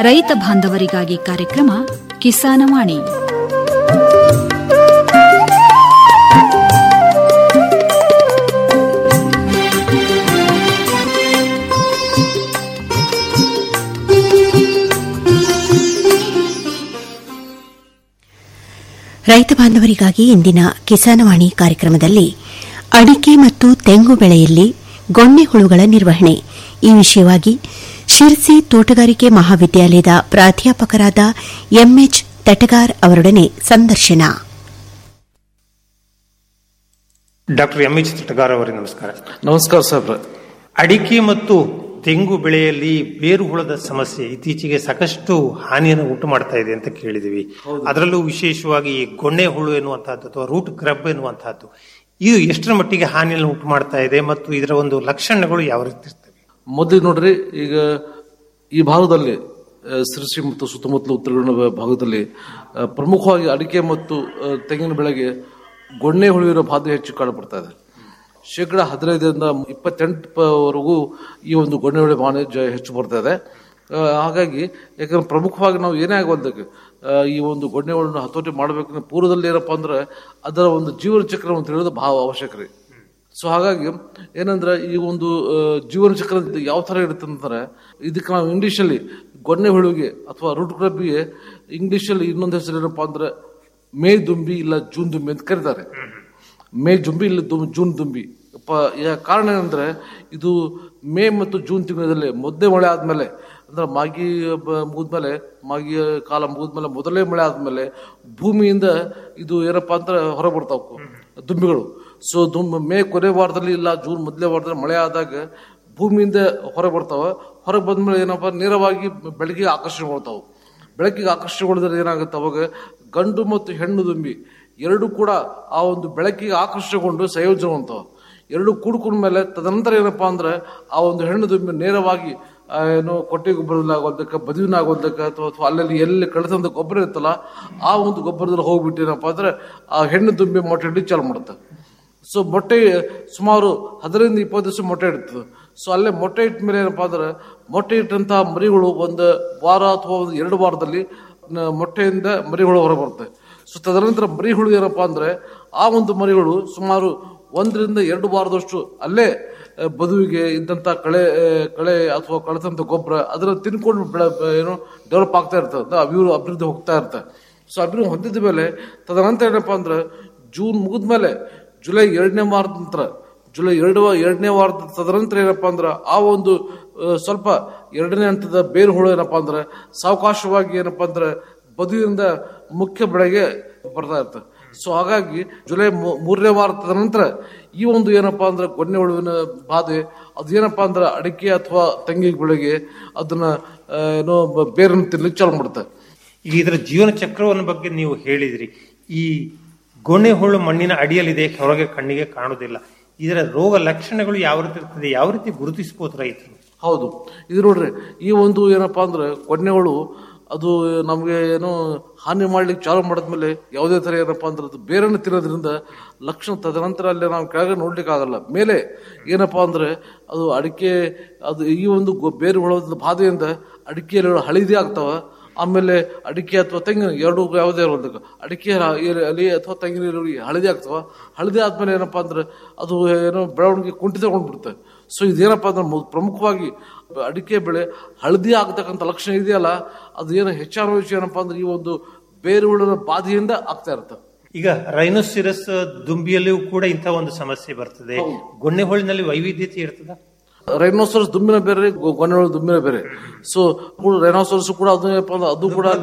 ರೈತ ಬಾಂಧವರಿಗಾಗಿ ಕಾರ್ಯಕ್ರಮ ಕಿಸಾನವಾಣಿ ರೈತ ಬಾಂಧವರಿಗಾಗಿ ಇಂದಿನ ಕಿಸಾನವಾಣಿ ಕಾರ್ಯಕ್ರಮದಲ್ಲಿ ಅಡಿಕೆ ಮತ್ತು ತೆಂಗು ಬೆಳೆಯಲ್ಲಿ ಗೊಣ್ಣೆ ಹುಳುಗಳ ನಿರ್ವಹಣೆ ಈ ವಿಷಯವಾಗಿ ಶಿರ್ಸಿ ತೋಟಗಾರಿಕೆ ಮಹಾವಿದ್ಯಾಲಯದ ಪ್ರಾಧ್ಯಾಪಕರಾದ ಎಂಎಚ್ ತಟಗಾರ್ ಅವರೊಡನೆ ಸಂದರ್ಶನ ಡಾಕ್ಟರ್ ಎಂ ಎಚ್ ತಟಗಾರ್ ಅವರೇ ನಮಸ್ಕಾರ ನಮಸ್ಕಾರ ಸಾಹೇಬ್ರೆ ಅಡಿಕೆ ಮತ್ತು ತೆಂಗು ಬೆಳೆಯಲ್ಲಿ ಬೇರು ಹುಳದ ಸಮಸ್ಯೆ ಇತ್ತೀಚೆಗೆ ಸಾಕಷ್ಟು ಹಾನಿಯನ್ನು ಉಂಟು ಮಾಡ್ತಾ ಇದೆ ಅಂತ ಕೇಳಿದಿವಿ ಅದರಲ್ಲೂ ವಿಶೇಷವಾಗಿ ಈ ಗೊಣ್ಣೆ ಹುಳು ಎನ್ನುವಂತಹದ್ದು ಅಥವಾ ರೂಟ್ ಕ್ರಬ್ ಎನ್ನುವಂತಹದ್ದು ಇದು ಎಷ್ಟರ ಮಟ್ಟಿಗೆ ಹಾನಿಯನ್ನು ಉಂಟು ಮಾಡ್ತಾ ಇದೆ ಮತ್ತು ಇದರ ಒಂದು ಲಕ್ಷಣಗಳು ಯಾವ ರೀತಿ ಇರ್ತವೆ ಮೊದಲು ನೋಡ್ರಿ ಈಗ ಈ ಭಾಗದಲ್ಲಿ ಆ, ಸಿರಸಿ ಮತ್ತು ಸುತ್ತಮುತ್ತಲ ಉತ್ತರ ಕನ್ನಡ ಭಾಗದಲ್ಲಿ ಆ, ಪ್ರಮುಖವಾಗಿ ಅಡಿಕೆ ಮತ್ತು ಆ, ತೆಂಗಿನ ಬೆಳೆಗೆ ಗೊಣ್ಣೆ ಹುಳುವಿನ ಬಾಧೆ ಹೆಚ್ಚು ಕಾಣಪಡ್ತಾ ಇದೆ ಶೇಕಡ ಹದಿನೈದರಿಂದ ಇಪ್ಪತ್ತೆಂಟರವರೆಗೂ ಈ ಒಂದು ಗೊಣ್ಣೆ ಹುಳು ಬಾಧೆ ಜ- ಹೆಚ್ಚು ಬರ್ತಾ ಇದೆ ಆ, ಹಾಗಾಗಿ ಯಾಕಂದ್ರೆ ಪ್ರಮುಖವಾಗಿ ನಾವು ಏನೇ ಆಗೋದಕ್ಕೆ ಈ ಒಂದು ಗೊಣ್ಣೆ ಹುಳನ್ನು ಹತೋಟಿ ಮಾಡಬೇಕಂದ್ರೆ ಪೂರ್ವದಲ್ಲಿ ಏನಪ್ಪಾ ಅಂದ್ರೆ ಅದರ ಒಂದು ಜೀವನ ಚಕ್ರವನ್ನು ತಿಳಿಯೋದು ಬಹಳ ಅವಶ್ಯಕ ರೀ ಸೊ ಹಾಗಾಗಿ ಏನಂದ್ರೆ ಈ ಒಂದು ಆ, ಜೀವನ ಚಕ್ರ ಯಾವ ತರ ಇರುತ್ತೆ ಅಂತಂದ್ರೆ ಇದಕ್ಕೆ ನಾವು ಇಂಗ್ಲಿಷಲ್ಲಿ ಗೊಣ್ಣೆ ಹುಳುವಿಗೆ ಅಥವಾ ರೂಟ್ ಕ್ರಬ್ಬಿಗೆ ಇಂಗ್ಲಿಷಲ್ಲಿ ಇನ್ನೊಂದು ಹೆಸರು ಏನಪ್ಪಾ ಅಂದ್ರೆ ಮೇ ದುಂಬಿ ಇಲ್ಲ ಜೂನ್ ದುಂಬಿ ಅಂತ ಕರೀತಾರೆ ಮೇ ಜುಂಬಿ ಇಲ್ಲ ದುಂ- ಜೂನ್ ದುಂಬಿ ಪ- ಯಾ- ಕಾರಣ ಏನಂದ್ರೆ ಇದು ಮೇ ಮತ್ತು ಜೂನ್ ತಿಂಗಳಲ್ಲಿ ಮೊದಲೇ ಮಳೆ ಆದ್ಮೇಲೆ ಅಂದ್ರೆ ಮಾಗಿ ಬ- ಮುಗಿದ್ಮೇಲೆ ಮಾಗಿ ಕಾಲ ಮುಗಿದ್ಮೇಲೆ ಮೊದಲೇ ಮಳೆ ಆದ್ಮೇಲೆ ಭೂಮಿಯಿಂದ ಇದು ಏನಪ್ಪಾ ಅಂತ ಹೊರ ಬರ್ತಾವ ದುಂಬಿಗಳು ಸೊ ದುಂಬ ಮೇ ಕೊನೆ ವಾರದಲ್ಲಿ ಇಲ್ಲ ಜೂನ್ ಮೊದಲೇ ವಾರದಲ್ಲಿ ಮಳೆ ಆದಾಗ ಭೂಮಿಯಿಂದ ಹೊರ ಬರ್ತಾವ ಹೊರಗೆ ಬಂದ್ಮೇಲೆ ಏನಪ್ಪಾ ನೇರವಾಗಿ ಬೆಳಕಿಗೆ ಆಕರ್ಷಣೆ ಮಾಡ್ತಾವ ಬೆಳಕಿಗೆ ಆಕರ್ಷಣೆಗೊಳಿದ್ರೆ ಏನಾಗುತ್ತೆ ಅವಾಗ ಗಂಡು ಮತ್ತು ಹೆಣ್ಣು ದುಂಬಿ ಎರಡು ಕೂಡ ಆ ಒಂದು ಬೆಳಕಿಗೆ ಆಕರ್ಷಣೆಗೊಂಡು ಸಂಯೋಜನೆ ಎರಡು ಕೂಡ್ಕೊಂಡ ಮೇಲೆ ತದನಂತರ ಏನಪ್ಪಾ ಅಂದ್ರೆ ಆ ಒಂದು ಹೆಣ್ಣು ದುಂಬಿ ನೇರವಾಗಿ ಆ, ಏನು ಕೊಟ್ಟೆ ಗೊಬ್ಬರದಲ್ಲಾಗೋದಕ್ಕೆ ಬದುವಿನಾಗೋದಕ್ಕೆ ಅಥವಾ ಅಥವಾ ಅಲ್ಲಲ್ಲಿ ಎಲ್ಲಿ ಕಳೆದಂತ ಗೊಬ್ಬರ ಇರುತ್ತಲ್ಲ ಆ ಒಂದು ಗೊಬ್ಬರದಲ್ಲಿ ಹೋಗ್ಬಿಟ್ಟು ಏನಪ್ಪಾ ಅಂದ್ರೆ ಆ ಹೆಣ್ಣು ದುಂಬಿ ಮೊಟ್ಟೆ ಇಡಿ ಚಾಲು ಮಾಡುತ್ತೆ ಸೊ ಮೊಟ್ಟೆ ಸುಮಾರು ಹದಿನೈದು ಇಪ್ಪತ್ತು ದಿವಸ ಮೊಟ್ಟೆ ಇಡ್ತದೆ ಸೊ ಅಲ್ಲೇ ಮೊಟ್ಟೆ ಇಟ್ಟ ಮೇಲೆ ಏನಪ್ಪಾ ಅಂದ್ರೆ ಮೊಟ್ಟೆ ಇಟ್ಟಂತಹ ಮರಿಗಳು ಒಂದು ವಾರ ಅಥವಾ ಒಂದು ಎರಡು ವಾರದಲ್ಲಿ ನ- ಮೊಟ್ಟೆಯಿಂದ ಮರಿಗಳು ಹೊರ ಬರುತ್ತೆ ಸೊ ತದನಂತರ ಮರಿಗಳು ಏನಪ್ಪಾ ಅಂದ್ರೆ ಆ ಒಂದು ಮರಿಗಳು ಸುಮಾರು ಒಂದರಿಂದ ಎರಡು ವಾರದಷ್ಟು ಅಲ್ಲೇ ಆ, ಬದುವಿಗೆ ಇದ್ದಂತ ಕಳೆ ಆ, ಕಳೆ ಅಥವಾ ಕಳೆದಂತ ಗೊಬ್ಬರ ಅದನ್ನ ತಿನ್ಕೊಂಡು ಬೆಳೆ ಏನು ಡೆವಲಪ್ ಆಗ್ತಾ ಇರ್ತದೆ ಅಭಿವೃದ್ಧಿ ಅಭಿವೃದ್ಧಿ ಹೋಗ್ತಾ ಇರುತ್ತೆ ಸೊ ಅಭಿವೃದ್ಧಿ ಹೊಂದಿದ ಮೇಲೆ ತದನಂತರ ಏನಪ್ಪಾ ಅಂದ್ರೆ ಜೂನ್ ಮುಗಿದ್ಮೇಲೆ ಜುಲೈ ಎರಡನೇ ವಾರದ ನಂತರ ಜುಲೈ ಎರಡು ಎರಡನೇ ವಾರದ ತದನಂತರ ಏನಪ್ಪಾ ಅಂದ್ರೆ ಆ ಒಂದು ಆ, ಸ್ವಲ್ಪ ಎರಡನೇ ಹಂತದ ಬೇರು ಹುಳು ಏನಪ್ಪಾ ಅಂದ್ರೆ ಸಾವಕಾಶವಾಗಿ ಏನಪ್ಪಾ ಅಂದ್ರೆ ಬದುವಿನಿಂದ ಮುಖ್ಯ ಬೆಳೆಗೆ ಬರ್ತಾ ಇರ್ತದೆ ಸೊ ಹಾಗಾಗಿ ಜುಲೈ ಮೂ- ಮೂರನೇ ವಾರದ ತದನಂತರ ಈ ಒಂದು ಏನಪ್ಪಾ ಅಂದ್ರೆ ಗೊಣ್ಣೆ ಹುಳುವಿನ ಬಾಧೆ ಅದು ಏನಪ್ಪಾ ಅಂದ್ರೆ ಅಡಿಕೆ ಅಥವಾ ತೆಂಗಿ ಬೆಳೆಗೆ ಅದನ್ನ ಆ, ಏನೋ ಬ- ಬೇರನ್ನು ತಿನ್ಲಿಕ್ಕೆ ಚಾಲು ಮಾಡುತ್ತೆ ಈಗ ಇದರ ಜೀವನ ಚಕ್ರವನ್ನು ಬಗ್ಗೆ ನೀವು ಹೇಳಿದ್ರಿ ಈ ಗೊಣ್ಣೆ ಹುಳು ಮಣ್ಣಿನ ಅಡಿಯಲ್ಲಿದೆ ಹೊರಗೆ ಕಣ್ಣಿಗೆ ಕಾಣುವುದಿಲ್ಲ ಇದರ ರೋಗ ಲಕ್ಷಣಗಳು ಯಾವ ರೀತಿ ಇರ್ತದೆ ಯಾವ ರೀತಿ ಗುರುತಿಸಬಹುದು ರೈತರು ಹೌದು ಇದು ನೋಡ್ರಿ ಈ ಒಂದು ಏನಪ್ಪಾ ಅಂದ್ರೆ ಗೊಣ್ಣೆಗಳು ಅದು ನಮಗೆ ಏನೋ ಹಾನಿ ಮಾಡ್ಲಿಕ್ಕೆ ಚಾಲು ಮಾಡಿದ್ಮೇಲೆ ಯಾವುದೇ ತರ ಏನಪ್ಪಾ ಅಂದ್ರೆ ಅದು ಬೇರನ್ನು ತಿನ್ನೋದ್ರಿಂದ ಲಕ್ಷಣ ತದನಂತರ ಅಲ್ಲಿ ನಾವು ಕೆಳಗೆ ನೋಡ್ಲಿಕ್ಕೆ ಆಗಲ್ಲ ಮೇಲೆ ಏನಪ್ಪಾ ಅಂದ್ರೆ ಅದು ಅಡಿಕೆ ಅದು ಈ ಒಂದು ಗೊ- ಬೇರು ಹುಳದ ಬಾಧೆಯಿಂದ ಅಡಿಕೆಯಲ್ಲಿ ಹಳದಿ ಆಗ್ತಾವ ಆಮೇಲೆ ಅಡಿಕೆ ಅಥವಾ ತೆಂಗಿನ ಎರಡು ಯಾವುದೇ ಇರೋದಕ್ಕೆ ಅಡಿಕೆ ಹ- ಎಲೆ- ಎಲೆ ಅಥವಾ ತೆಂಗಿನ ಈರುಳ್ಳಿ ಹಳದಿ ಆಗ್ತವ ಹಳದಿ ಆದ್ಮೇಲೆ ಏನಪ್ಪಾ ಅಂದ್ರೆ ಅದು ಏನೋ ಬೆಳವಣಿಗೆ ಕುಂಠಿತಗೊಂಡು ಬಿಡುತ್ತೆ ಸೊ ಇದೇನಪ್ಪಾ ಅಂದ್ರೆ ಮು- ಪ್ರಮುಖವಾಗಿ ಅಡಿಕೆ ಬೆಳೆ ಹಳದಿ ಆಗ್ತಕ್ಕಂಥ ಲಕ್ಷಣ ಇದೆಯಲ್ಲ ಅದು ಏನು ಹೆಚ್ಚಾನ ವಿಷಯ ಏನಪ್ಪಾ ಅಂದ್ರೆ ಈ ಒಂದು ಬೇರು ಹುಳುವಿನ ಬಾಧೆಯಿಂದ ಆಗ್ತಾ ಇರುತ್ತೆ ಈಗ ರೈನೋಸಿರಸ್ ದುಂಬಿಯಲ್ಲಿಯೂ ಕೂಡ ಇಂಥ ಒಂದು ಸಮಸ್ಯೆ ಬರ್ತದೆ ಗೊಣ್ಣೆ ಹುಳಿನಲ್ಲಿ ವೈವಿಧ್ಯತೆ ಇರ್ತದ ರೈನೋಸರಸ್ ದುಂಬಿನ ಬೇರೆ ಗೊ- ಗೊನೆಹುಳು ದುಂಬಿನ ಬೇರೆ ಸೊ ರೈನೋಸರಸ್ ಕೂಡ ಅದು ಏನಪ್ಪಾ ಅಂದ್ರೆ ಅದು ಕೂಡ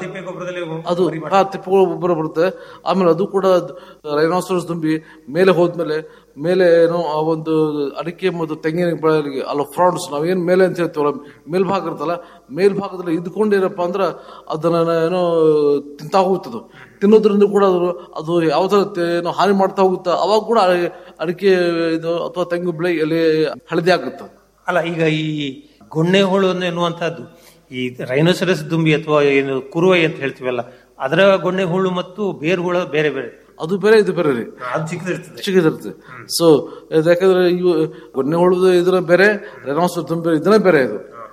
ಅದು ಹಾ ತಿಪ್ಪಗಳು ಗೊಬ್ಬರ ಬರುತ್ತೆ ಆಮೇಲೆ ಅದು ಕೂಡ ರೈನೋಸರಸ್ ದುಂಬಿ ಮೇಲೆ ಹೋದ್ಮೇಲೆ ಮೇಲೆ ಏನೋ ಆ ಒಂದು ಅಡಿಕೆ ಮತ್ತು ತೆಂಗಿನ ಬೆಳೆಗಳಿಗೆ ಅಲ್ಲ ಫ್ರಾನ್ಸ್ ನಾವೇನ್ ಮೇಲೆ ಅಂತ ಹೇಳ್ತೀವಲ್ಲ ಮೇಲ್ಭಾಗ ಇರ್ತಲ್ಲ ಮೇಲ್ಭಾಗದಲ್ಲಿ ಇದ್ಕೊಂಡು ಏನಪ್ಪಾ ಅಂದ್ರೆ ಅದನ್ನ ಏನೋ ತಿಂತಾ ಹೋಗ್ತದೆ ತಿನ್ನೋದ್ರಿಂದ ಕೂಡ ಅದು ಅದು ಯಾವ ತರ ತೆ- ಏನೋ ಹಾನಿ ಮಾಡ್ತಾ ಹೋಗುತ್ತಾ ಅವಾಗ ಕೂಡ ಅಡಿ- ಅಡಿಕೆ ಇದು ಅಥವಾ ತೆಂಗು ಬೆಳೆ ಎಲೆ ಹಳದಿ ಆಗುತ್ತೆ ಅಲ್ಲ ಈಗ ಈ ಗೊಣ್ಣೆ ಹುಳು ಎನ್ನುವಂತಹದ್ದು ಈ ರೈನೋಸರಸ್ ದುಂಬಿ ಅಥವಾ ಏನು ಕುರುವೈ ಅಂತ ಹೇಳ್ತೀವಲ್ಲ ಅದರ ಗೊಣ್ಣೆ ಹುಳು ಮತ್ತು ಬೇರು ಹುಳು ಬೇರೆ ಬೇರೆ ಅದು ಬೇರೆ ಇದು ಬೇರೆ ರೀ ಅದು ಚಿಕ್ಕದಿರ್ತದೆ ಚಿಕ್ಕದಿರುತ್ತೆ ಸೊ ಯಾಕಂದ್ರೆ ಇವು ಗೊಣ್ಣೆ ಹುಳುದು ಇದನ್ನ ಬೇರೆ ರೆನಾಸ್ ತುಂಬಿ ಇದನ್ನ ಬೇರೆ ಇದು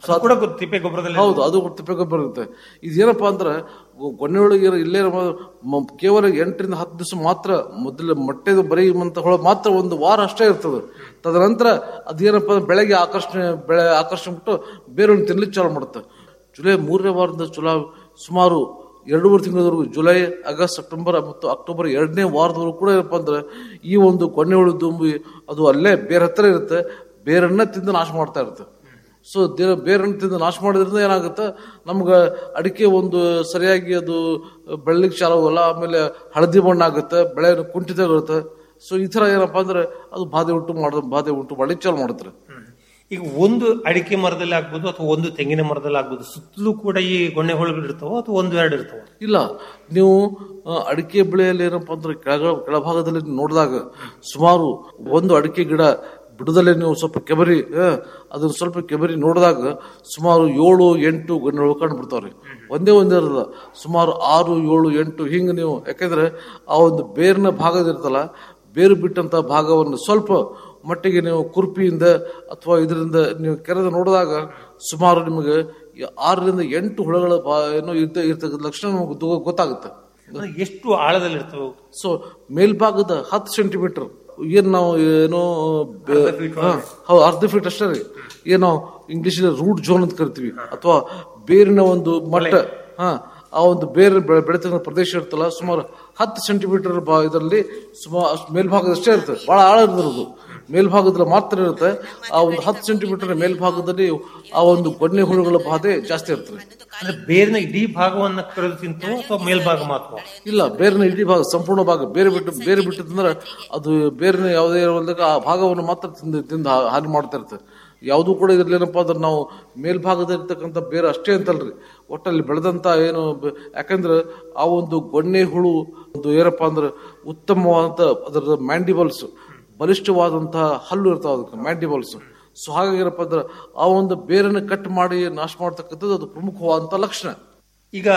ಅದು ಕೂಡ ಗೊತ್ತು, ತಿಪ್ಪೆ ಗೊಬ್ಬರದಲ್ಲಿ ಹೌದು ಅದು ತಿಪ್ಪೆ ಗೊಬ್ಬರ ಇರುತ್ತೆ ಇದೇನಪ್ಪಾ ಅಂದ್ರೆ ಗೊಣ್ಣೆ ಒಳಗೆ ಇಲ್ಲೇ ಇರೋ ಮ- ಕೇವಲ ಎಂಟರಿಂದ ಹತ್ತು ದಿವಸ ಮಾತ್ರ ಮೊದಲ ಮೊಟ್ಟೆದು ಬರೀ ಅಂತ ಹೊಳ ಮಾತ್ರ ಒಂದು ವಾರ ಅಷ್ಟೇ ಇರ್ತದೆ ತದನಂತರ ಅದೇನಪ್ಪ ಅಂದ್ರೆ ಬೆಳಗ್ಗೆ ಆಕರ್ಷಣೆ ಬೆಳೆ ಆಕರ್ಷಣೆ ಬಿಟ್ಟು ಬೇರೆ ತಿನ್ಲಿಕ್ಕೆ ಚಾಲು ಮಾಡುತ್ತೆ ಜುಲೈ ಮೂರನೇ ವಾರದಿಂದ ಚುಲಾ ಸುಮಾರು ಎರಡೂವರೆ ತಿಂಗಳವರೆಗೂ ಜುಲೈ ಆಗಸ್ಟ್ ಸೆಪ್ಟೆಂಬರ್ ಮತ್ತು ಅಕ್ಟೋಬರ್ ಎರಡನೇ ವಾರದವರೆಗೂ ಕೂಡ ಏನಪ್ಪಾ ಅಂದ್ರೆ ಈ ಒಂದು ಕೊನೆ ಹುಳು ದುಂಬಿ ಅದು ಅಲ್ಲೇ ಬೇರೆ ಹತ್ರ ಇರುತ್ತೆ ಬೇರನ್ನ ತಿಂದು ನಾಶ ಮಾಡ್ತಾ ಇರುತ್ತೆ ಸೊ ಬೇರನ್ನ ತಿಂದು ನಾಶ ಮಾಡೋದ್ರಿಂದ ಏನಾಗುತ್ತೆ ನಮ್ಗೆ ಅಡಿಕೆ ಒಂದು ಸರಿಯಾಗಿ ಅದು ಬೆಳಲಿಕ್ಕೆ ಚಾಲು ಆಗೋಲ್ಲ ಆಮೇಲೆ ಹಳದಿ ಬಣ್ಣ ಆಗುತ್ತೆ ಬೆಳೆ ಕುಂಠಿತಗೊಳ್ಳುತ್ತೆ ಸೊ ಈ ತರ ಏನಪ್ಪಾ ಅಂದ್ರೆ ಅದು ಬಾಧೆ ಉಂಟು ಮಾಡೋದು ಬಾಧೆ ಉಂಟು ಮಾಡ್ಲಿಕ್ಕೆ ಚಾಲು ಮಾಡುತ್ತೆ ಈಗ ಒಂದು ಅಡಿಕೆ ಮರದಲ್ಲಿ ಆಗ್ಬೋದು ಅಥವಾ ಒಂದು ತೆಂಗಿನ ಮರದಲ್ಲಿ ಆಗ್ಬೋದು ಸುತ್ತಲೂ ಕೂಡ ಈ ಗೊಣ್ಣೆ ಹುಳುಗಳು ಇರ್ತಾವ ಅಥವಾ ಒಂದು ಎರಡು ಇರ್ತಾವ ಇಲ್ಲ ನೀವು ಆ, ಅಡಿಕೆ ಬೆಳೆಯಲ್ಲಿ ಏನಪ್ಪಾ ಅಂದ್ರೆ ಕೆಳಗ ಕೆಳಭಾಗದಲ್ಲಿ ನೋಡಿದಾಗ ಸುಮಾರು ಒಂದು ಅಡಿಕೆ ಗಿಡ ಬಿಡದಲ್ಲೇ ನೀವು ಸ್ವಲ್ಪ ಕೆಬರಿ ಆ, ಅದನ್ನ ಸ್ವಲ್ಪ ಕೆಬರಿ ನೋಡಿದಾಗ ಸುಮಾರು ಏಳು ಎಂಟು ಗಣ್ಣು ಕಂಡು ಬಿಡ್ತಾವ್ರಿ ಒಂದೇ ಒಂದೇ ಇರಲ್ಲ ಸುಮಾರು ಆರು ಏಳು ಎಂಟು ಹಿಂಗೆ ನೀವು ಯಾಕಂದ್ರೆ ಆ ಒಂದು ಬೇರಿನ ಭಾಗದಿರ್ತಲ್ಲ ಬೇರು ಬಿಟ್ಟಂತ ಭಾಗವನ್ನು ಸ್ವಲ್ಪ ಮಟ್ಟಿಗೆ ನೀವು ಕುರ್ಪಿಯಿಂದ ಅಥವಾ ಇದರಿಂದ ನೀವು ಕೆರೆದು ನೋಡಿದಾಗ ಸುಮಾರು ನಿಮಗೆ ಈ ಆರರಿಂದ ಎಂಟು ಹುಳಗಳ ಬಾ- ಏನೋ ಇರ್ತ ಇರ್ತಕ್ಕಂಥ ಲಕ್ಷಣ ನಮಗೆ ಗೊ- ಗೊತ್ತಾಗುತ್ತೆ ಅಂದ್ರೆ ಎಷ್ಟು ಆಳದಲ್ಲಿ ಇರ್ತವೆ ಸೊ ಮೇಲ್ಭಾಗದ ಹತ್ತು ಸೆಂಟಿಮೀಟರ್ ಏನ್ ನಾವು ಏನೋ ಬೆ- ಹಾ, ಹೌದು ಅರ್ಧ ಫೀಟ್ ಅಷ್ಟೇ ರೀ ಏನೋ ಇಂಗ್ಲಿಷ್ ರೂಟ್ ಜೋನ್ ಅಂತ ಕರಿತೀವಿ ಅಥವಾ ಬೇರಿನ ಒಂದು ಮಟ್ಟ ಹಾ ಆ ಒಂದು ಬೇರೆ ಬೆಳೆ ಬೆಳೆತಕ್ಕಂಥ ಪ್ರದೇಶ ಇರ್ತಲ್ಲ ಸುಮಾರು ಹತ್ತು ಸೆಂಟಿಮೀಟರ್ ಬಾ ಇದರಲ್ಲಿ ಸುಮಾರು ಅಷ್ಟು ಮೇಲ್ಭಾಗದಷ್ಟೇ ಇರ್ತದೆ ಬಹಳ ಆಳ ಇರೋದು ಮೇಲ್ಭಾಗದಲ್ಲಿ ಮಾತ್ರ ಇರುತ್ತೆ ಆ ಒಂದು ಹತ್ತು ಸೆಂಟಿಮೀಟರ್ ಮೇಲ್ಭಾಗದಲ್ಲಿ ಆ ಒಂದು ಗೊಣ್ಣೆ ಹುಳುಗಳ ಬಾಧೆ ಜಾಸ್ತಿ ಇರ್ತದೆ ಅಂದ್ರೆ ಬೇರಿನ ಇಡೀ ಭಾಗವನ್ನ ಕರೆದು ತಿಂತವ ಅಥವಾ ಮೇಲ್ಭಾಗ ಮಾತ್ರ ಇಲ್ಲ ಬೇರಿನ ಇಡೀ ಭಾಗ ಸಂಪೂರ್ಣ ಭಾಗ ಬೇರೆ ಬಿಟ್ಟು ಬೇರೆ ಬಿಟ್ಟಿದ್ರೆ ಅದು ಬೇರಿನ ಯಾವುದೇ ಇರುವಾಗ ಆ ಭಾಗವನ್ನು ಮಾತ್ರ ತಿಂದು ತಿಂದು ಹಾ- ಹಾನಿ ಮಾಡ್ತಾ ಇರ್ತದೆ ಯಾವುದೂ ಕೂಡ ಇದ್ರಲ್ಲಿ ಏನಪ್ಪಾ ಅಂದ್ರೆ ನಾವು ಮೇಲ್ಭಾಗದಲ್ಲಿರ್ತಕ್ಕಂಥ ಬೇರೆ ಅಷ್ಟೇ ಅಂತಲ್ರಿ ಒಟ್ಟಲ್ಲಿ ಬೆಳೆದಂತ ಏನು ಬ- ಯಾಕಂದ್ರೆ ಆ ಒಂದು ಗೊಣ್ಣೆ ಹುಳು ಒಂದು ಏನಪ್ಪಾ ಅಂದ್ರೆ ಉತ್ತಮವಾದಂತ ಅದರ ಮ್ಯಾಂಡಿಬಲ್ಸ್ ಬಲಿಷ್ಠವಾದಂತಹ ಹಲ್ಲು ಇರ್ತಾವ ಅದಕ್ಕೆ ಮ್ಯಾಂಡಿಬಲ್ಸ್ ಸೊ ಹಾಗಾಗಿ ಏನಪ್ಪಾ ಅಂದ್ರೆ ಆ ಒಂದು ಬೇರನ್ನು ಕಟ್ ಮಾಡಿ ನಾಶ ಮಾಡ್ತಕ್ಕಂಥದ್ದು ಅದು ಪ್ರಮುಖವಾದಂತ ಲಕ್ಷಣ ಈಗ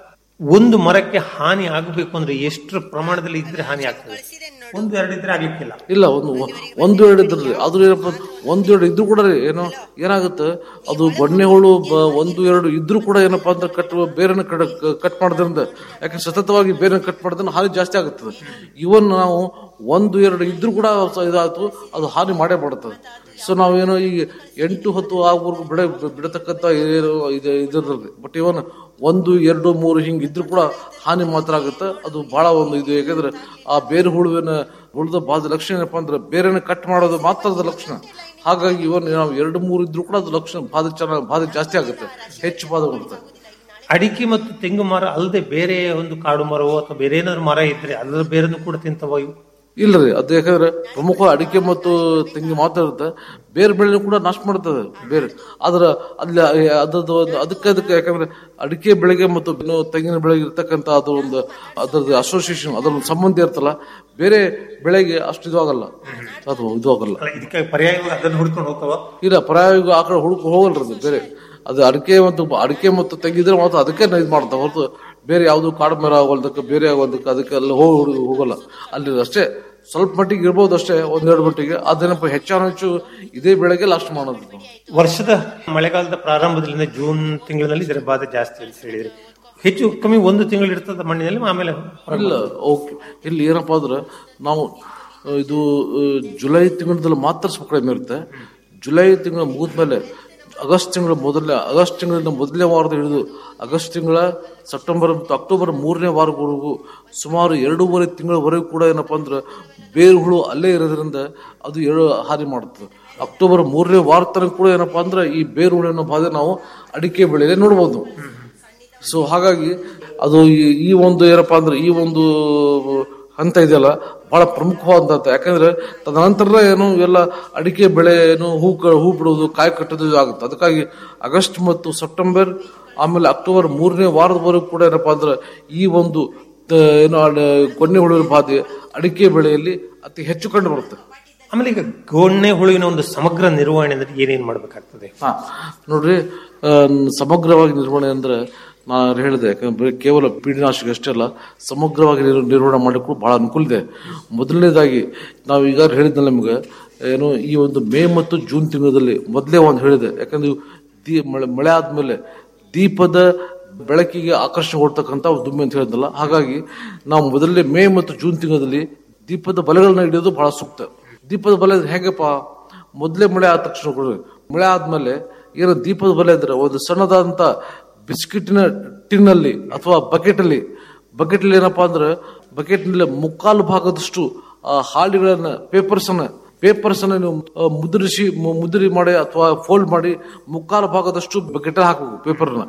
ಒಂದು ಮರಕ್ಕೆ ಹಾನಿ ಆಗಬೇಕು ಅಂದ್ರೆ ಎಷ್ಟು ಪ್ರಮಾಣದಲ್ಲಿ ಇದ್ರೆ ಹಾನಿ ಆಗ್ತದೆ ಒಂದು ಎರಡು ಇದ್ರೆ ಆಗ್ಲಿಕ್ಕಿಲ್ಲ ಇಲ್ಲ ಒಂದು ಒಂದು ಎರಡು ಇದ್ರಿ ಅದು ಏನಪ್ಪ ಒಂದು ಎರಡು ಇದ್ರು ಕೂಡ ರೀ ಏನೋ ಏನಾಗುತ್ತೆ ಅದು ಗೊಣ್ಣೆ ಹುಳು ಬ- ಒಂದು ಎರಡು ಇದ್ರು ಕೂಡ ಏನಪ್ಪಾ ಅಂದ್ರೆ ಕಟ್ ಬೇರೆನ ಕಟ್ ಕಟ್ ಮಾಡೋದ್ರಿಂದ ಯಾಕಂದ್ರೆ ಸತತವಾಗಿ ಬೇರೆ ಕಟ್ ಮಾಡೋದ್ರಿಂದ ಹಾನಿ ಜಾಸ್ತಿ ಆಗುತ್ತದೆ ಇವನ್ ನಾವು ಒಂದು ಎರಡು ಇದ್ರು ಕೂಡ ಸ- ಇದಾಯ್ತು ಅದು ಹಾನಿ ಮಾಡೇ ಮಾಡುತ್ತದೆ ಸೊ ನಾವೇನೋ ಈಗ ಎಂಟು ಹತ್ತು ಆಗುವರೆಗೂ ಬಿಡ ಬಿಡತಕ್ಕಂಥ ಏನು ಇದು ಇದಿರ್ತದೆ ಬಟ್ ಇವನ್ ಒಂದು ಎರಡು ಮೂರು ಹಿಂಗ್ ಇದ್ರು ಕೂಡ ಹಾನಿ ಮಾತ್ರ ಆಗುತ್ತೆ ಅದು ಬಹಳ ಒಂದು ಇದು ಯಾಕಂದ್ರೆ ಆ ಬೇರೆ ಹುಳುವಿನ ಹುಳದ ಬಾದ ಲಕ್ಷಣ ಏನಪ್ಪಾ ಅಂದ್ರೆ ಬೇರೆನ ಕಟ್ ಮಾಡೋದು ಮಾತ್ರ ಅದ ಲಕ್ಷಣ ಹಾಗಾಗಿ ಇವನ್ ನಾವು ಎರಡು ಮೂರು ಇದ್ರು ಕೂಡ ಅದು ಲಕ್ಷಣ ಬಾಧೆ ಚೆನ್ನಾಗಿ ಬಾಧೆ ಜಾಸ್ತಿ ಆಗುತ್ತೆ ಹೆಚ್ಚು ಬಾಧೆ ಬರುತ್ತೆ ಅಡಿಕೆ ಮತ್ತು ತೆಂಗು ಮರ ಅಲ್ಲದೆ ಬೇರೆ ಒಂದು ಕಾಡು ಮರವೋ ಅಥವಾ ಬೇರೆ ಏನಾದ್ರು ಮರ ಇದ್ರೆ ಅದ್ರ ಬೇರೆನೂ ಕೂಡ ತಿಂತವ ಇವು ಇಲ್ಲರಿ ಅದು ಯಾಕಂದ್ರೆ ಪ್ರಮುಖ ಅಡಿಕೆ ಮತ್ತು ತೆಂಗು ಮಾತ್ರ ಇರುತ್ತೆ ಬೇರೆ ಬೆಳೆ ಕೂಡ ನಾಶ ಮಾಡ್ತದೆ ಬೇರೆ ಆದ್ರ ಅಲ್ಲಿ ಅದ್ರದ್ದು ಒಂದು ಅದಕ್ಕೆ ಅದಕ್ಕೆ ಯಾಕಂದ್ರೆ ಅಡಿಕೆ ಬೆಳೆಗೆ ಮತ್ತು ಇನ್ನು ತೆಂಗಿನ ಬೆಳೆಗೆ ಇರ್ತಕ್ಕಂಥ ಅದು ಒಂದು ಅದರದ್ದು ಅಸೋಸಿಯೇಷನ್ ಅದರ ಒಂದು ಸಂಬಂಧ ಇರ್ತಲ್ಲ ಬೇರೆ ಬೆಳೆಗೆ ಅಷ್ಟು ಇದು ಆಗಲ್ಲ ಅದು ಇದು ಆಗಲ್ಲ ಅಲ್ಲ, ಇದಕ್ಕೆ ಪರ್ಯಾಯವಾಗಿ ಅದನ್ನು ಹುಡ್ಕೊಂಡು ಹೋಗ್ತಾವ ಇಲ್ಲ ಪ್ರಾಯೋಗಿಕ ಆ ಕಡೆ ಹುಡುಕ ಹೋಗಲ್ರಿ ಅದು ಬೇರೆ ಅದು ಅಡಿಕೆ ಮತ್ತು ಅಡಿಕೆ ಮತ್ತು ತೆಂಗಿದ್ರೆ ಮಾತ್ರ ಅದಕ್ಕೆ ಇದು ಮಾಡ್ತಾವ ಹೊರತು ಬೇರೆ ಯಾವುದು ಕಾಡು ಮರ ಆಗೋದಕ್ಕೆ ಬೇರೆ ಆಗೋದಕ್ಕೆ ಅದಕ್ಕೆ ಎಲ್ಲ ಹೋಗಿ ಹೋಗಲ್ಲ ಅಲ್ಲಿ ಅಷ್ಟೇ ಸ್ವಲ್ಪ ಮಟ್ಟಿಗೆ ಇರ್ಬೋದು ಅಷ್ಟೇ ಒಂದೆರಡು ಮಟ್ಟಿಗೆ ಅದೇನಪ್ಪ ಹೆಚ್ಚಾನು ಹೆಚ್ಚು ಇದೇ ಬೆಳೆಗೆ ಲಾಸ್ಟ್ ಮಾಡೋದು ನಾವು. ವರ್ಷದ ಮಳೆಗಾಲದ ಪ್ರಾರಂಭದಿಂದ ಜೂನ್ ತಿಂಗಳಿನಲ್ಲಿ ಇದರ ಬಾಧೆ ಜಾಸ್ತಿ ಅಂತ ಹೇಳಿದ್ರಿ ಹೆಚ್ಚು ಕಮ್ಮಿ ಒಂದು ತಿಂಗಳು ಇರ್ತದ ಮಣ್ಣಿನಲ್ಲಿ ಆಮೇಲೆ ಹೊರಗೆ ಇಲ್ಲ ಓಕೆ ಇಲ್ಲಿ ಏನಪ್ಪಾ ಅಂದ್ರೆ ನಾವು ಆ, ಇದು ಆ, ಜುಲೈ ತಿಂಗಳಲ್ಲಿ ಮಾತ್ರ ಸ್ವಲ್ಪ ಕಡಿಮೆ ಇರುತ್ತೆ ಜುಲೈ ತಿಂಗಳ ಮುಗಿದ್ಮೇಲೆ ಆಗಸ್ಟ್ ತಿಂಗಳ ಮೊದಲನೇ ಆಗಸ್ಟ್ ತಿಂಗಳಿಂದ ಮೊದಲನೇ ವಾರದ ಹಿಡಿದು ಆಗಸ್ಟ್ ತಿಂಗಳ ಸೆಪ್ಟೆಂಬರ್ ಮತ್ತು ಅಕ್ಟೋಬರ್ ಮೂರನೇ ವಾರವರೆಗೂ ಸುಮಾರು ಎರಡೂವರೆ ತಿಂಗಳವರೆಗೂ ಕೂಡ ಏನಪ್ಪಾ ಅಂದ್ರೆ ಬೇರು ಹುಳು ಅಲ್ಲೇ ಇರೋದ್ರಿಂದ ಅದು ಎರಡು ಹಾನಿ ಮಾಡುತ್ತದೆ ಅಕ್ಟೋಬರ್ ಮೂರನೇ ವಾರ ತನಕ ಕೂಡ ಏನಪ್ಪಾ ಅಂದ್ರೆ ಈ ಬೇರು ಹುಳಿನ ಬಾಧೆ ನಾವು ಅಡಿಕೆ ಬೆಳೆಯಲ್ಲೇ ನೋಡ್ಬೋದು ಸೊ ಹಾಗಾಗಿ ಅದು ಈ- ಈ ಒಂದು ಏನಪ್ಪಾ ಅಂದ್ರೆ ಈ ಒಂದು ಹಂತ ಇದೆಯಲ್ಲ ಬಹಳ ಪ್ರಮುಖವಾದಂತ ಯಾಕಂದ್ರೆ ತದನಂತರ ಏನು ಎಲ್ಲ ಅಡಿಕೆ ಬೆಳೆ ಏನು ಹೂ ಕ- ಹೂ ಬಿಡುವುದು ಕಾಯಿ ಕಟ್ಟೋದು ಇದು ಆಗುತ್ತೆ ಅದಕ್ಕಾಗಿ ಆಗಸ್ಟ್ ಮತ್ತು ಸೆಪ್ಟೆಂಬರ್ ಆಮೇಲೆ ಅಕ್ಟೋಬರ್ ಮೂರನೇ ವಾರದವರೆಗೂ ಕೂಡ ಏನಪ್ಪಾ ಅಂದ್ರೆ ಈ ಒಂದು ತ- ಏನು ಅಡ- ಗೊಣ್ಣೆ ಹುಳುವಿನ ಬಾಧೆ ಅಡಿಕೆ ಬೆಳೆಯಲ್ಲಿ ಅತಿ ಹೆಚ್ಚು ಕಂಡು ಬರುತ್ತೆ ಆಮೇಲೆ ಈಗ ಗೋಣ್ಣೆ ಹುಳುವಿನ ಒಂದು ಸಮಗ್ರ ನಿರ್ವಹಣೆ ಅಂದ್ರೆ ಏನೇನ್ ಮಾಡ್ಬೇಕಾಗ್ತದೆ ಹಾ ನೋಡ್ರಿ ಆ, ಸಮಗ್ರವಾಗಿ ನಿರ್ವಹಣೆ ಅಂದ್ರೆ ನಾನು ಹೇಳಿದೆ ಯಾಕಂದ್ರೆ ಬರೀ ಕೇವಲ ಪೀಡಿನಾಶಕ ಅಷ್ಟೇ ಅಲ್ಲ ಸಮಗ್ರವಾಗಿ ನಿರ್- ನಿರ್ವಹಣೆ ಮಾಡಲಿಕ್ಕೂ ಬಹಳ ಅನುಕೂಲ ಇದೆ ಮೊದಲನೇದಾಗಿ ನಾವು ಈಗಾಗಲೇ ಹೇಳಿದ್ನಲ್ಲ ನಿಮ್ಗೆ ಏನು ಈ ಒಂದು ಮೇ ಮತ್ತು ಜೂನ್ ತಿಂಗಳಲ್ಲಿ ಮೊದಲೇ ಒಂದು ಹೇಳಿದೆ ಯಾಕಂದ್ರೆ ಇವು ದೀ ಮಳೆ ಮಳೆ ಆದ್ಮೇಲೆ ದೀಪದ ಬೆಳಕಿಗೆ ಆಕರ್ಷಣೆ ಕೊಡ್ತಕ್ಕಂಥ ಒಂದು ದುಮ್ಮಿ ಅಂತ ಹೇಳಿದ್ನಲ್ಲ ಹಾಗಾಗಿ ನಾವು ಮೊದಲನೇ ಮೇ ಮತ್ತು ಜೂನ್ ತಿಂಗಳಲ್ಲಿ ದೀಪದ ಬಲೆಗಳನ್ನ ಹಿಡಿಯೋದು ಬಹಳ ಸೂಕ್ತ ದೀಪದ ಬಲೆ ಹೇಗಪ್ಪ ಮೊದಲೇ ಮಳೆ ಆದ ತಕ್ಷಣ ಕೊಡ್ರಿ. ಮಳೆ ಆದ್ಮೇಲೆ ಏನು ದೀಪದ ಬಲೆ ಇದ್ರೆ ಒಂದು ಸಣ್ಣದಾದಂತ ಬಿಸ್ಕಿಟಿನ ಟಿನ್ನಲ್ಲಿ ಅಥವಾ ಬಕೆಟ್ ಅಲ್ಲಿ ಬಕೆಟ್ ಅಲ್ಲಿ ಏನಪ್ಪಾ ಅಂದ್ರೆ ಬಕೆಟ್ ನಲ್ಲಿ ಮುಕ್ಕಾಲು ಭಾಗದಷ್ಟು ಆ ಹಾಳಿಗಳನ್ನ ಪೇಪರ್ಸ್ ಅನ್ನ ಪೇಪರ್ಸ್ ಅನ್ನ ನೀವು ಆ, ಮುದ್ರಿಸಿ ಮು- ಮುದ್ರಿ ಮಾಡಿ ಅಥವಾ ಫೋಲ್ಡ್ ಮಾಡಿ ಮುಕ್ಕಾಲು ಭಾಗದಷ್ಟು ಬಕೆಟ್ ಹಾಕಬೇಕು ಪೇಪರ್ನ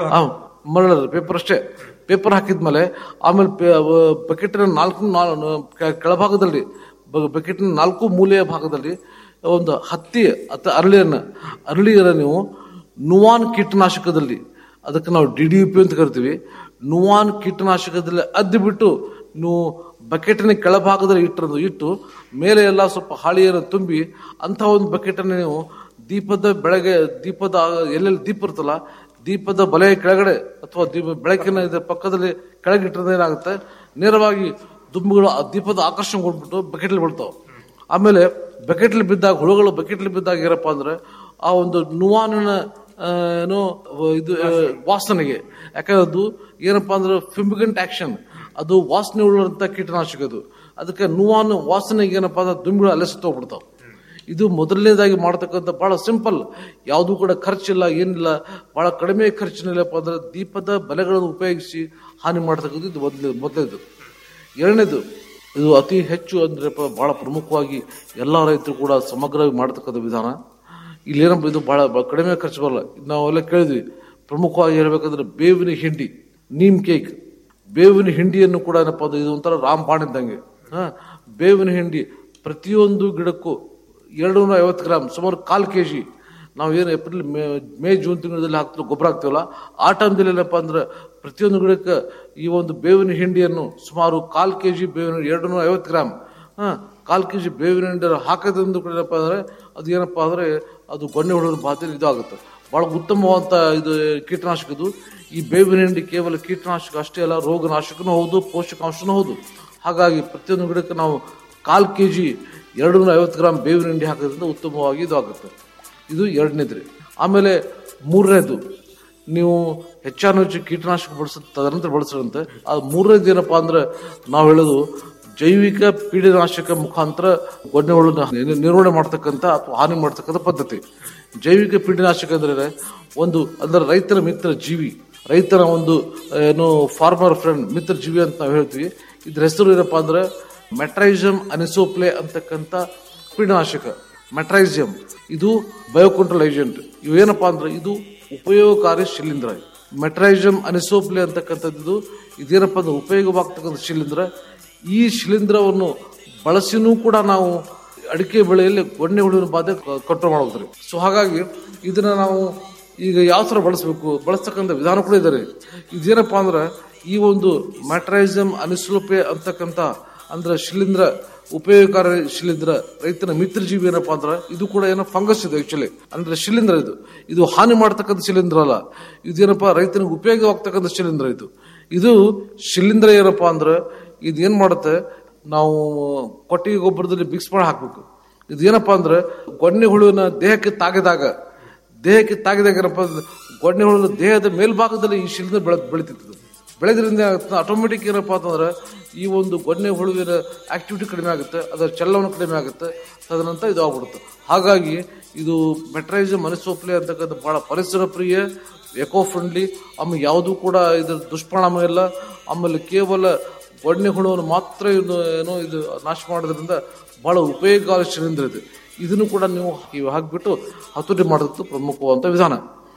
ಮರಳ ಪೇಪರ್ ಅಷ್ಟೇ ಪೇಪರ್ ಹಾಕಿದ್ಮೇಲೆ ಆಮೇಲೆ ಬಕೆಟಿನ ನಾಲ್ಕು ನಾಲ್- ಕೆ- ಕೆಳಭಾಗದಲ್ಲಿ ಬಕೆಟಿನ ನಾಲ್ಕು ಮೂಲೆಯ ಭಾಗದಲ್ಲಿ ಒಂದು ಹತ್ತಿ ಅಥವಾ ಅರಳಿಯನ್ನ ಅರಳಿಯನ್ನ ನೀವು ನುವಾನ್ ಕೀಟನಾಶಕದಲ್ಲಿ ಅದಕ್ಕೆ ನಾವು ಡಿ ಡಿ ಪಿ ಅಂತ ಕರಿತೀವಿ ನುವಾನ್ ಕೀಟನಾಶಕದಲ್ಲಿ ಅದ್ದಿ ಬಿಟ್ಟು ನೀವು ಬಕೆಟಿನ ಕೆಳಭಾಗದಲ್ಲಿ ಇಟ್ಟಿರೋದು ಇಟ್ಟು ಮೇಲೆ ಎಲ್ಲ ಸ್ವಲ್ಪ ಹಾಳಿಯನ್ನು ತುಂಬಿ ಅಂತ ಒಂದು ಬಕೆಟನ್ನು ನೀವು ದೀಪದ ಬೆಳಗ್ಗೆ ದೀಪದ ಎಲ್ಲೆಲ್ಲಿ ದೀಪ ಇರ್ತಲ್ಲ ದೀಪದ ಬಲೆಯ ಕೆಳಗಡೆ ಅಥವಾ ದೀಪ ಬೆಳಕಿನ ಇದ್ರ ಪಕ್ಕದಲ್ಲಿ ಕೆಳಗಿಟ್ಟಿರೋದು ಏನಾಗುತ್ತೆ ನೇರವಾಗಿ ದುಂಬಿಗಳು ಆ ದೀಪದ ಆಕರ್ಷಣೆ ಕೊಟ್ಬಿಟ್ಟು ಬಕೆಟ್ಲಿ ಬಿಡ್ತಾವೆ ಆಮೇಲೆ ಬಕೆಟ್ಲಿ ಬಿದ್ದಾಗ ಹುಳುಗಳು ಬಕೆಟ್ಲಿ ಬಿದ್ದಾಗ ಏನಪ್ಪಾ ಅಂದ್ರೆ ಆ ಒಂದು ನುವಾನಿನ ಆ, ಏನೋ ಇದು ಆ, ವಾಸನೆಗೆ ಯಾಕಂದ್ರೆ ಅದು ಏನಪ್ಪಾ ಅಂದ್ರೆ ಫಿಮಿಗಂಟ್ ಆಕ್ಷನ್ ಅದು ವಾಸನೆ ಉಳ್ಳಂತ ಕೀಟನಾಶಕ ಅದು ಅದಕ್ಕೆ ನುವಾನ್ ವಾಸನೆಗೆ ಏನಪ್ಪಾ ಅಂದ್ರೆ ದುಂಬಿಗಳು ಅಲ್ಲೇ ಸುತ್ತೋಗ್ಬಿಡ್ತಾವ ಇದು ಮೊದಲನೇದಾಗಿ ಮಾಡ್ತಕ್ಕಂಥ ಬಹಳ ಸಿಂಪಲ್ ಯಾವುದೂ ಕೂಡ ಖರ್ಚಿಲ್ಲ ಏನಿಲ್ಲ ಬಹಳ ಕಡಿಮೆ ಖರ್ಚಿನಲ್ಲಪ್ಪ ಅಂದ್ರೆ ದೀಪದ ಬಲೆಗಳನ್ನು ಉಪಯೋಗಿಸಿ ಹಾನಿ ಮಾಡ್ತಕ್ಕಂಥದ್ದು ಇದು ಮೊದಲೇ ಮೊದಲೇದು ಎರಡನೇದು ಇದು ಅತಿ ಹೆಚ್ಚು ಅಂದ್ರೆ ಪ- ಬಹಳ ಪ್ರಮುಖವಾಗಿ ಎಲ್ಲ ರೈತರು ಕೂಡ ಸಮಗ್ರವಾಗಿ ಮಾಡತಕ್ಕಂಥ ವಿಧಾನ ಇಲ್ಲೇನಪ್ಪ ಇದು ಬಹಳ ಬಹಳ ಕಡಿಮೆ ಖರ್ಚು ಬರಲ್ಲ ಇದು ನಾವೆಲ್ಲ ಕೇಳಿದ್ವಿ ಪ್ರಮುಖವಾಗಿ ಹೇಳ್ಬೇಕಂದ್ರೆ ಬೇವಿನ ಹಿಂಡಿ ನೀಮ್ ಕೇಕ್ ಬೇವಿನ ಹಿಂಡಿಯನ್ನು ಕೂಡ ಏನಪ್ಪ ಅದು ಇದು ಒಂಥರ ರಾಮಬಾಣ ಇದ್ದಂಗೆ ಹಾ ಬೇವಿನ ಹಿಂಡಿ ಪ್ರತಿಯೊಂದು ಗಿಡಕ್ಕೂ ಎರಡು ನೂರ ಐವತ್ತು ಗ್ರಾಮ್ ಸುಮಾರು ಕಾಲು ಕೆ ಜಿ ನಾವು ಏನು ಏಪ್ರಿಲ್ ಮೇ ಮೇ ಜೂನ್ ತಿಂಗಳಲ್ಲಿ ಹಾಕ್ತೀವಿ ಗೊಬ್ಬರ ಹಾಕ್ತೀವಲ್ಲ ಆ ಟೈಮ್ದಲ್ಲಿ ಏನಪ್ಪ ಅಂದ್ರೆ ಪ್ರತಿಯೊಂದು ಗಿಡಕ್ಕೆ ಈ ಒಂದು ಬೇವಿನ ಹಿಂಡಿಯನ್ನು ಸುಮಾರು ಕಾಲ್ ಕೆ ಜಿ ಬೇವಿನ ಎರಡು ನೂರ ಐವತ್ತು ಗ್ರಾಮ್ ಹಾ ಕಾಲ್ ಕೆ ಜಿ ಬೇವಿನ ಹಿಂಡಿ ಹಾಕೋದ್ರಿಂದ ಕೂಡ ಏನಪ್ಪ ಅಂದ್ರೆ ಅದು ಏನಪ್ಪ ಅಂದ್ರೆ ಅದು ಗೊಣ್ಣೆ ಹೊಡೆದ ಬಾಧೆ ಇದು ಆಗುತ್ತೆ ಬಹಳ ಉತ್ತಮವಾದಂತ ಇದು ಕೀಟನಾಶಕ ಇದು ಈ ಬೇವಿನ ಹಿಂಡಿ ಕೇವಲ ಕೀಟನಾಶಕ ಅಷ್ಟೇ ಅಲ್ಲ ರೋಗನಾಶಕನೂ ಹೌದು ಪೋಷಕಾಂಶನೂ ಹೌದು ಹಾಗಾಗಿ ಪ್ರತಿಯೊಂದು ಗಿಡಕ್ಕೆ ನಾವು ಕಾಲ್ ಕೆ ಜಿ ಎರಡು ನೂರ ಐವತ್ತು ಗ್ರಾಮ್ ಬೇವಿನ ಹಿಂಡಿ ಹಾಕೋದ್ರಿಂದ ಉತ್ತಮವಾಗಿ ಇದು ಆಗುತ್ತೆ ಇದು ಎರಡನೇದ್ರಿ ಆಮೇಲೆ ಮೂರನೇದು ನೀವು ಹೆಚ್ಚಾನು ಹೆಚ್ಚು ಕೀಟನಾಶಕ ಬಳಸ ತದನಂತರ ಬಳಸರಂತೆ ಅದು ಮೂರನೇದು ಏನಪ್ಪಾ ಅಂದ್ರೆ ನಾವು ಹೇಳೋದು ಜೈವಿಕ ಪೀಡನಾಶಕ ಮುಖಾಂತರ ಗೊಣ್ಣೆಗಳನ್ನ ನಿ- ನಿರ್ವಹಣೆ ಮಾಡ್ತಕ್ಕಂಥ ಅಥವಾ ಹಾನಿ ಮಾಡ್ತಕ್ಕಂಥ ಪದ್ಧತಿ ಜೈವಿಕ ಪೀಡನಾಶಕ ಅಂದ್ರೆ ಒಂದು ಅಂದ್ರೆ ರೈತರ ಮಿತ್ರ ಜೀವಿ ರೈತರ ಒಂದು ಏನು ಫಾರ್ಮರ್ ಫ್ರೆಂಡ್ ಮಿತ್ರ ಜೀವಿ ಅಂತ ನಾವು ಹೇಳ್ತೀವಿ ಇದ್ರ ಹೆಸರು ಏನಪ್ಪಾ ಅಂದ್ರೆ ಮೆಟ್ರೈಸಮ್ ಅನಿಸೋಪ್ಲೆ ಅಂತಕ್ಕಂಥ ಪೀಡನಾಶಕ ಮೆಟ್ರೈಸಿಯಂ ಇದು ಬಯೋಕಂಟ್ರೋಲ್ ಏಜೆಂಟ್ ಇವೇನಪ್ಪಾ ಅಂದ್ರೆ ಇದು ಉಪಯೋಗಕಾರಿ ಶಿಲೀಂಧ್ರ ಮೆಟ್ರೈಸಮ್ ಅನಿಸೋಪ್ಲೆ ಅಂತಕ್ಕಂಥದ್ದು ಇದೇನಪ್ಪ ಅಂದ್ರೆ ಉಪಯೋಗವಾಗ್ತಕ್ಕಂಥ ಶಿಲೀಂಧ್ರ ಈ ಶಿಲೀಂಧ್ರವನ್ನು ಬಳಸಿನೂ ಕೂಡ ನಾವು ಅಡಿಕೆ ಬೆಳೆಯಲ್ಲಿ ಗೊಣ್ಣೆ ಹುಳುವಿನ ಬಾಧೆ ಕಂಟ್ರೋಲ್ ಮಾಡೋದ್ರಿ ಸೊ ಹಾಗಾಗಿ ಇದನ್ನ ನಾವು ಈಗ ಯಾವ ಥರ ಬಳಸಬೇಕು ಬಳಸ್ತಕ್ಕಂಥ ವಿಧಾನ ಕೂಡ ಇದ್ದಾರೆ ಇದೇನಪ್ಪಾ ಅಂದ್ರೆ ಈ ಒಂದು ಮ್ಯಾಟ್ರೈಸಮ್ ಅನಿಸ್ಲೋಪೆ ಅಂತಕ್ಕಂಥ ಅಂದ್ರೆ ಶಿಲೀಂಧ್ರ ಉಪಯೋಗಕಾರಿ ಶಿಲೀಂಧ್ರ ರೈತನ ಮಿತ್ರ ಜೀವಿ ಏನಪ್ಪಾ ಅಂದ್ರೆ ಇದು ಕೂಡ ಏನೋ ಫಂಗಸ್ ಇದು ಆಕ್ಚುಲಿ ಅಂದ್ರೆ ಶಿಲೀಂಧ್ರ ಇದು ಇದು ಹಾನಿ ಮಾಡ್ತಕ್ಕಂಥ ಶಿಲೀಂಧ್ರ ಅಲ್ಲ ಇದೇನಪ್ಪ ರೈತನಿಗೆ ಉಪಯೋಗವಾಗ್ತಕ್ಕಂಥ ಶಿಲೀಂಧ್ರ ಇದು ಇದು ಶಿಲೀಂಧ್ರ ಏನಪ್ಪಾ ಅಂದ್ರೆ ಇದು ಏನ್ ಮಾಡುತ್ತೆ ನಾವು ಕೊಟ್ಟಿಗೆ ಗೊಬ್ಬರದಲ್ಲಿ ಮಿಕ್ಸ್ ಮಾಡಿ ಹಾಕ್ಬೇಕು ಇದು ಏನಪ್ಪಾ ಅಂದ್ರೆ ಗೊಣ್ಣೆ ಹುಳುವಿನ ದೇಹಕ್ಕೆ ತಾಗಿದಾಗ ದೇಹಕ್ಕೆ ತಾಗಿದಾಗ ಏನಪ್ಪ ಅಂದ್ರೆ ಗೊಣ್ಣೆ ಹುಳುವಿನ ದೇಹದ ಮೇಲ್ಭಾಗದಲ್ಲಿ ಈ ಶಿಲೀಂಧ್ರ ಬೆಳೆ ಬೆಳಿತಿತ್ತು ಬೆಳೆದ್ರಿಂದ ಆಟೋಮೆಟಿಕ್ ಏನಪ್ಪಾ ಅಂತಂದ್ರೆ ಈ ಒಂದು ಗೊಣ್ಣೆ ಹುಳುವಿನ ಆಕ್ಟಿವಿಟಿ ಕಡಿಮೆ ಆಗುತ್ತೆ ಅದರ ಚಲನವನ್ನು ಕಡಿಮೆ ಆಗುತ್ತೆ ತದನಂತರ ಇದು ಆಗ್ಬಿಡುತ್ತೆ ಹಾಗಾಗಿ ಇದು ಮೆಟ್ರೈಸಮ್ ಮನಸ್ಸೋಪ್ಲೆ ಅಂತಕ್ಕಂಥ ಬಹಳ ಪರಿಸರ ಪ್ರಿಯ ಎಕೋ ಫ್ರೆಂಡ್ಲಿ ಆಮೇಲೆ ಯಾವುದೂ ಕೂಡ ಇದರ ದುಷ್ಪರಿಣಾಮ ಇಲ್ಲ ಆಮೇಲೆ ಕೇವಲ ಗೊಣ್ಣೆ ಹುಳುವನ್ನು ಮಾತ್ರ ಇದು ಏನೋ ಇದು ನಾಶ ಮಾಡೋದ್ರಿಂದ ಬಹಳ ಉಪಯೋಗಕಾರಿ ಶಿಲೀಂಧ್ರ ಇದು ಇದನ್ನು ಕೂಡ ನೀವು ಇವು ಹಾಕಿಬಿಟ್ಟು ಹತೋಟಿ ಮಾಡೋದು ಪ್ರಮುಖವಾದಂಥ ವಿಧಾನ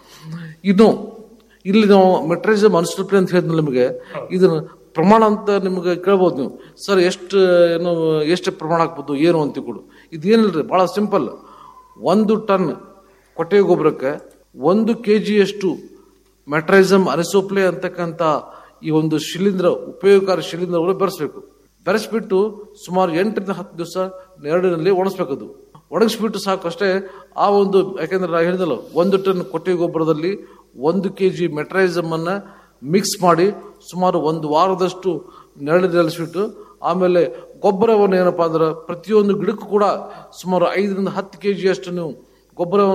ಇನ್ನು ಇಲ್ಲಿ ನಾವು ಮೆಟ್ರೈಸಮ್ ಅನ್ಸ್ಟಪ್ಲಿ ಅಂತ ಹೇಳಿದ್ಮೇಲೆ ನಿಮಗೆ ಇದನ್ನ ಪ್ರಮಾಣ ಅಂತ ನಿಮಗೆ ಕೇಳ್ಬೋದು ನೀವು ಸರ್ ಎಷ್ಟು ಏನು ಎಷ್ಟು ಪ್ರಮಾಣ ಹಾಕ್ಬೋದು ಏನು ಅಂತ ಕೊಡು ಇದೇನಿಲ್ರಿ ಬಹಳ ಸಿಂಪಲ್ ಒಂದು ಟನ್ ಕೊಟ್ಟಿಗೆ ಗೊಬ್ಬರಕ್ಕೆ ಒಂದು ಕೆ ಜಿಯಷ್ಟು ಮೆಟ್ರೈಸಮ್ ಅನಿಸೋಪ್ಲೆ ಅಂತಕ್ಕಂಥ ಈ ಒಂದು ಶಿಲೀಂಧ್ರ ಉಪಯೋಗಕಾರಿ ಶಿಲೀಂಧ್ರಗಳು ಬೆರೆಸ್ಬೇಕು ಬೆರೆಸ್ಬಿಟ್ಟು ಸುಮಾರು ಎಂಟರಿಂದ ಹತ್ತು ದಿವಸ ನೆರಳಿನಲ್ಲಿ ಒಣಸ್ಬೇಕದು ಒಣಗಿಸ್ಬಿಟ್ಟು ಸಾಕು ಅಷ್ಟೇ ಆ ಒಂದು ಯಾಕೆಂದ್ರೆ ನಾ ಹೇಳಿದಲ್ಲ ಒಂದು ಟನ್ ಕೊಟ್ಟಿಗೆ ಗೊಬ್ಬರದಲ್ಲಿ ಒಂದು ಕೆ ಜಿ ಮೆಟ್ರೈಸಮ್ ಅನ್ನ ಮಿಕ್ಸ್ ಮಾಡಿ ಸುಮಾರು ಒಂದು ವಾರದಷ್ಟು ನೆರಳು ನೆಲೆಸ್ಬಿಟ್ಟು ಆಮೇಲೆ ಗೊಬ್ಬರವನ್ನು ಏನಪ್ಪಾ ಅಂದ್ರೆ ಪ್ರತಿಯೊಂದು ಗಿಡಕ್ಕೂ ಕೂಡ ಸುಮಾರು ಐದರಿಂದ ಹತ್ತು ಕೆ ಜಿಯಷ್ಟು ನೀವು ಗೊಬ್ಬರವನ್ನು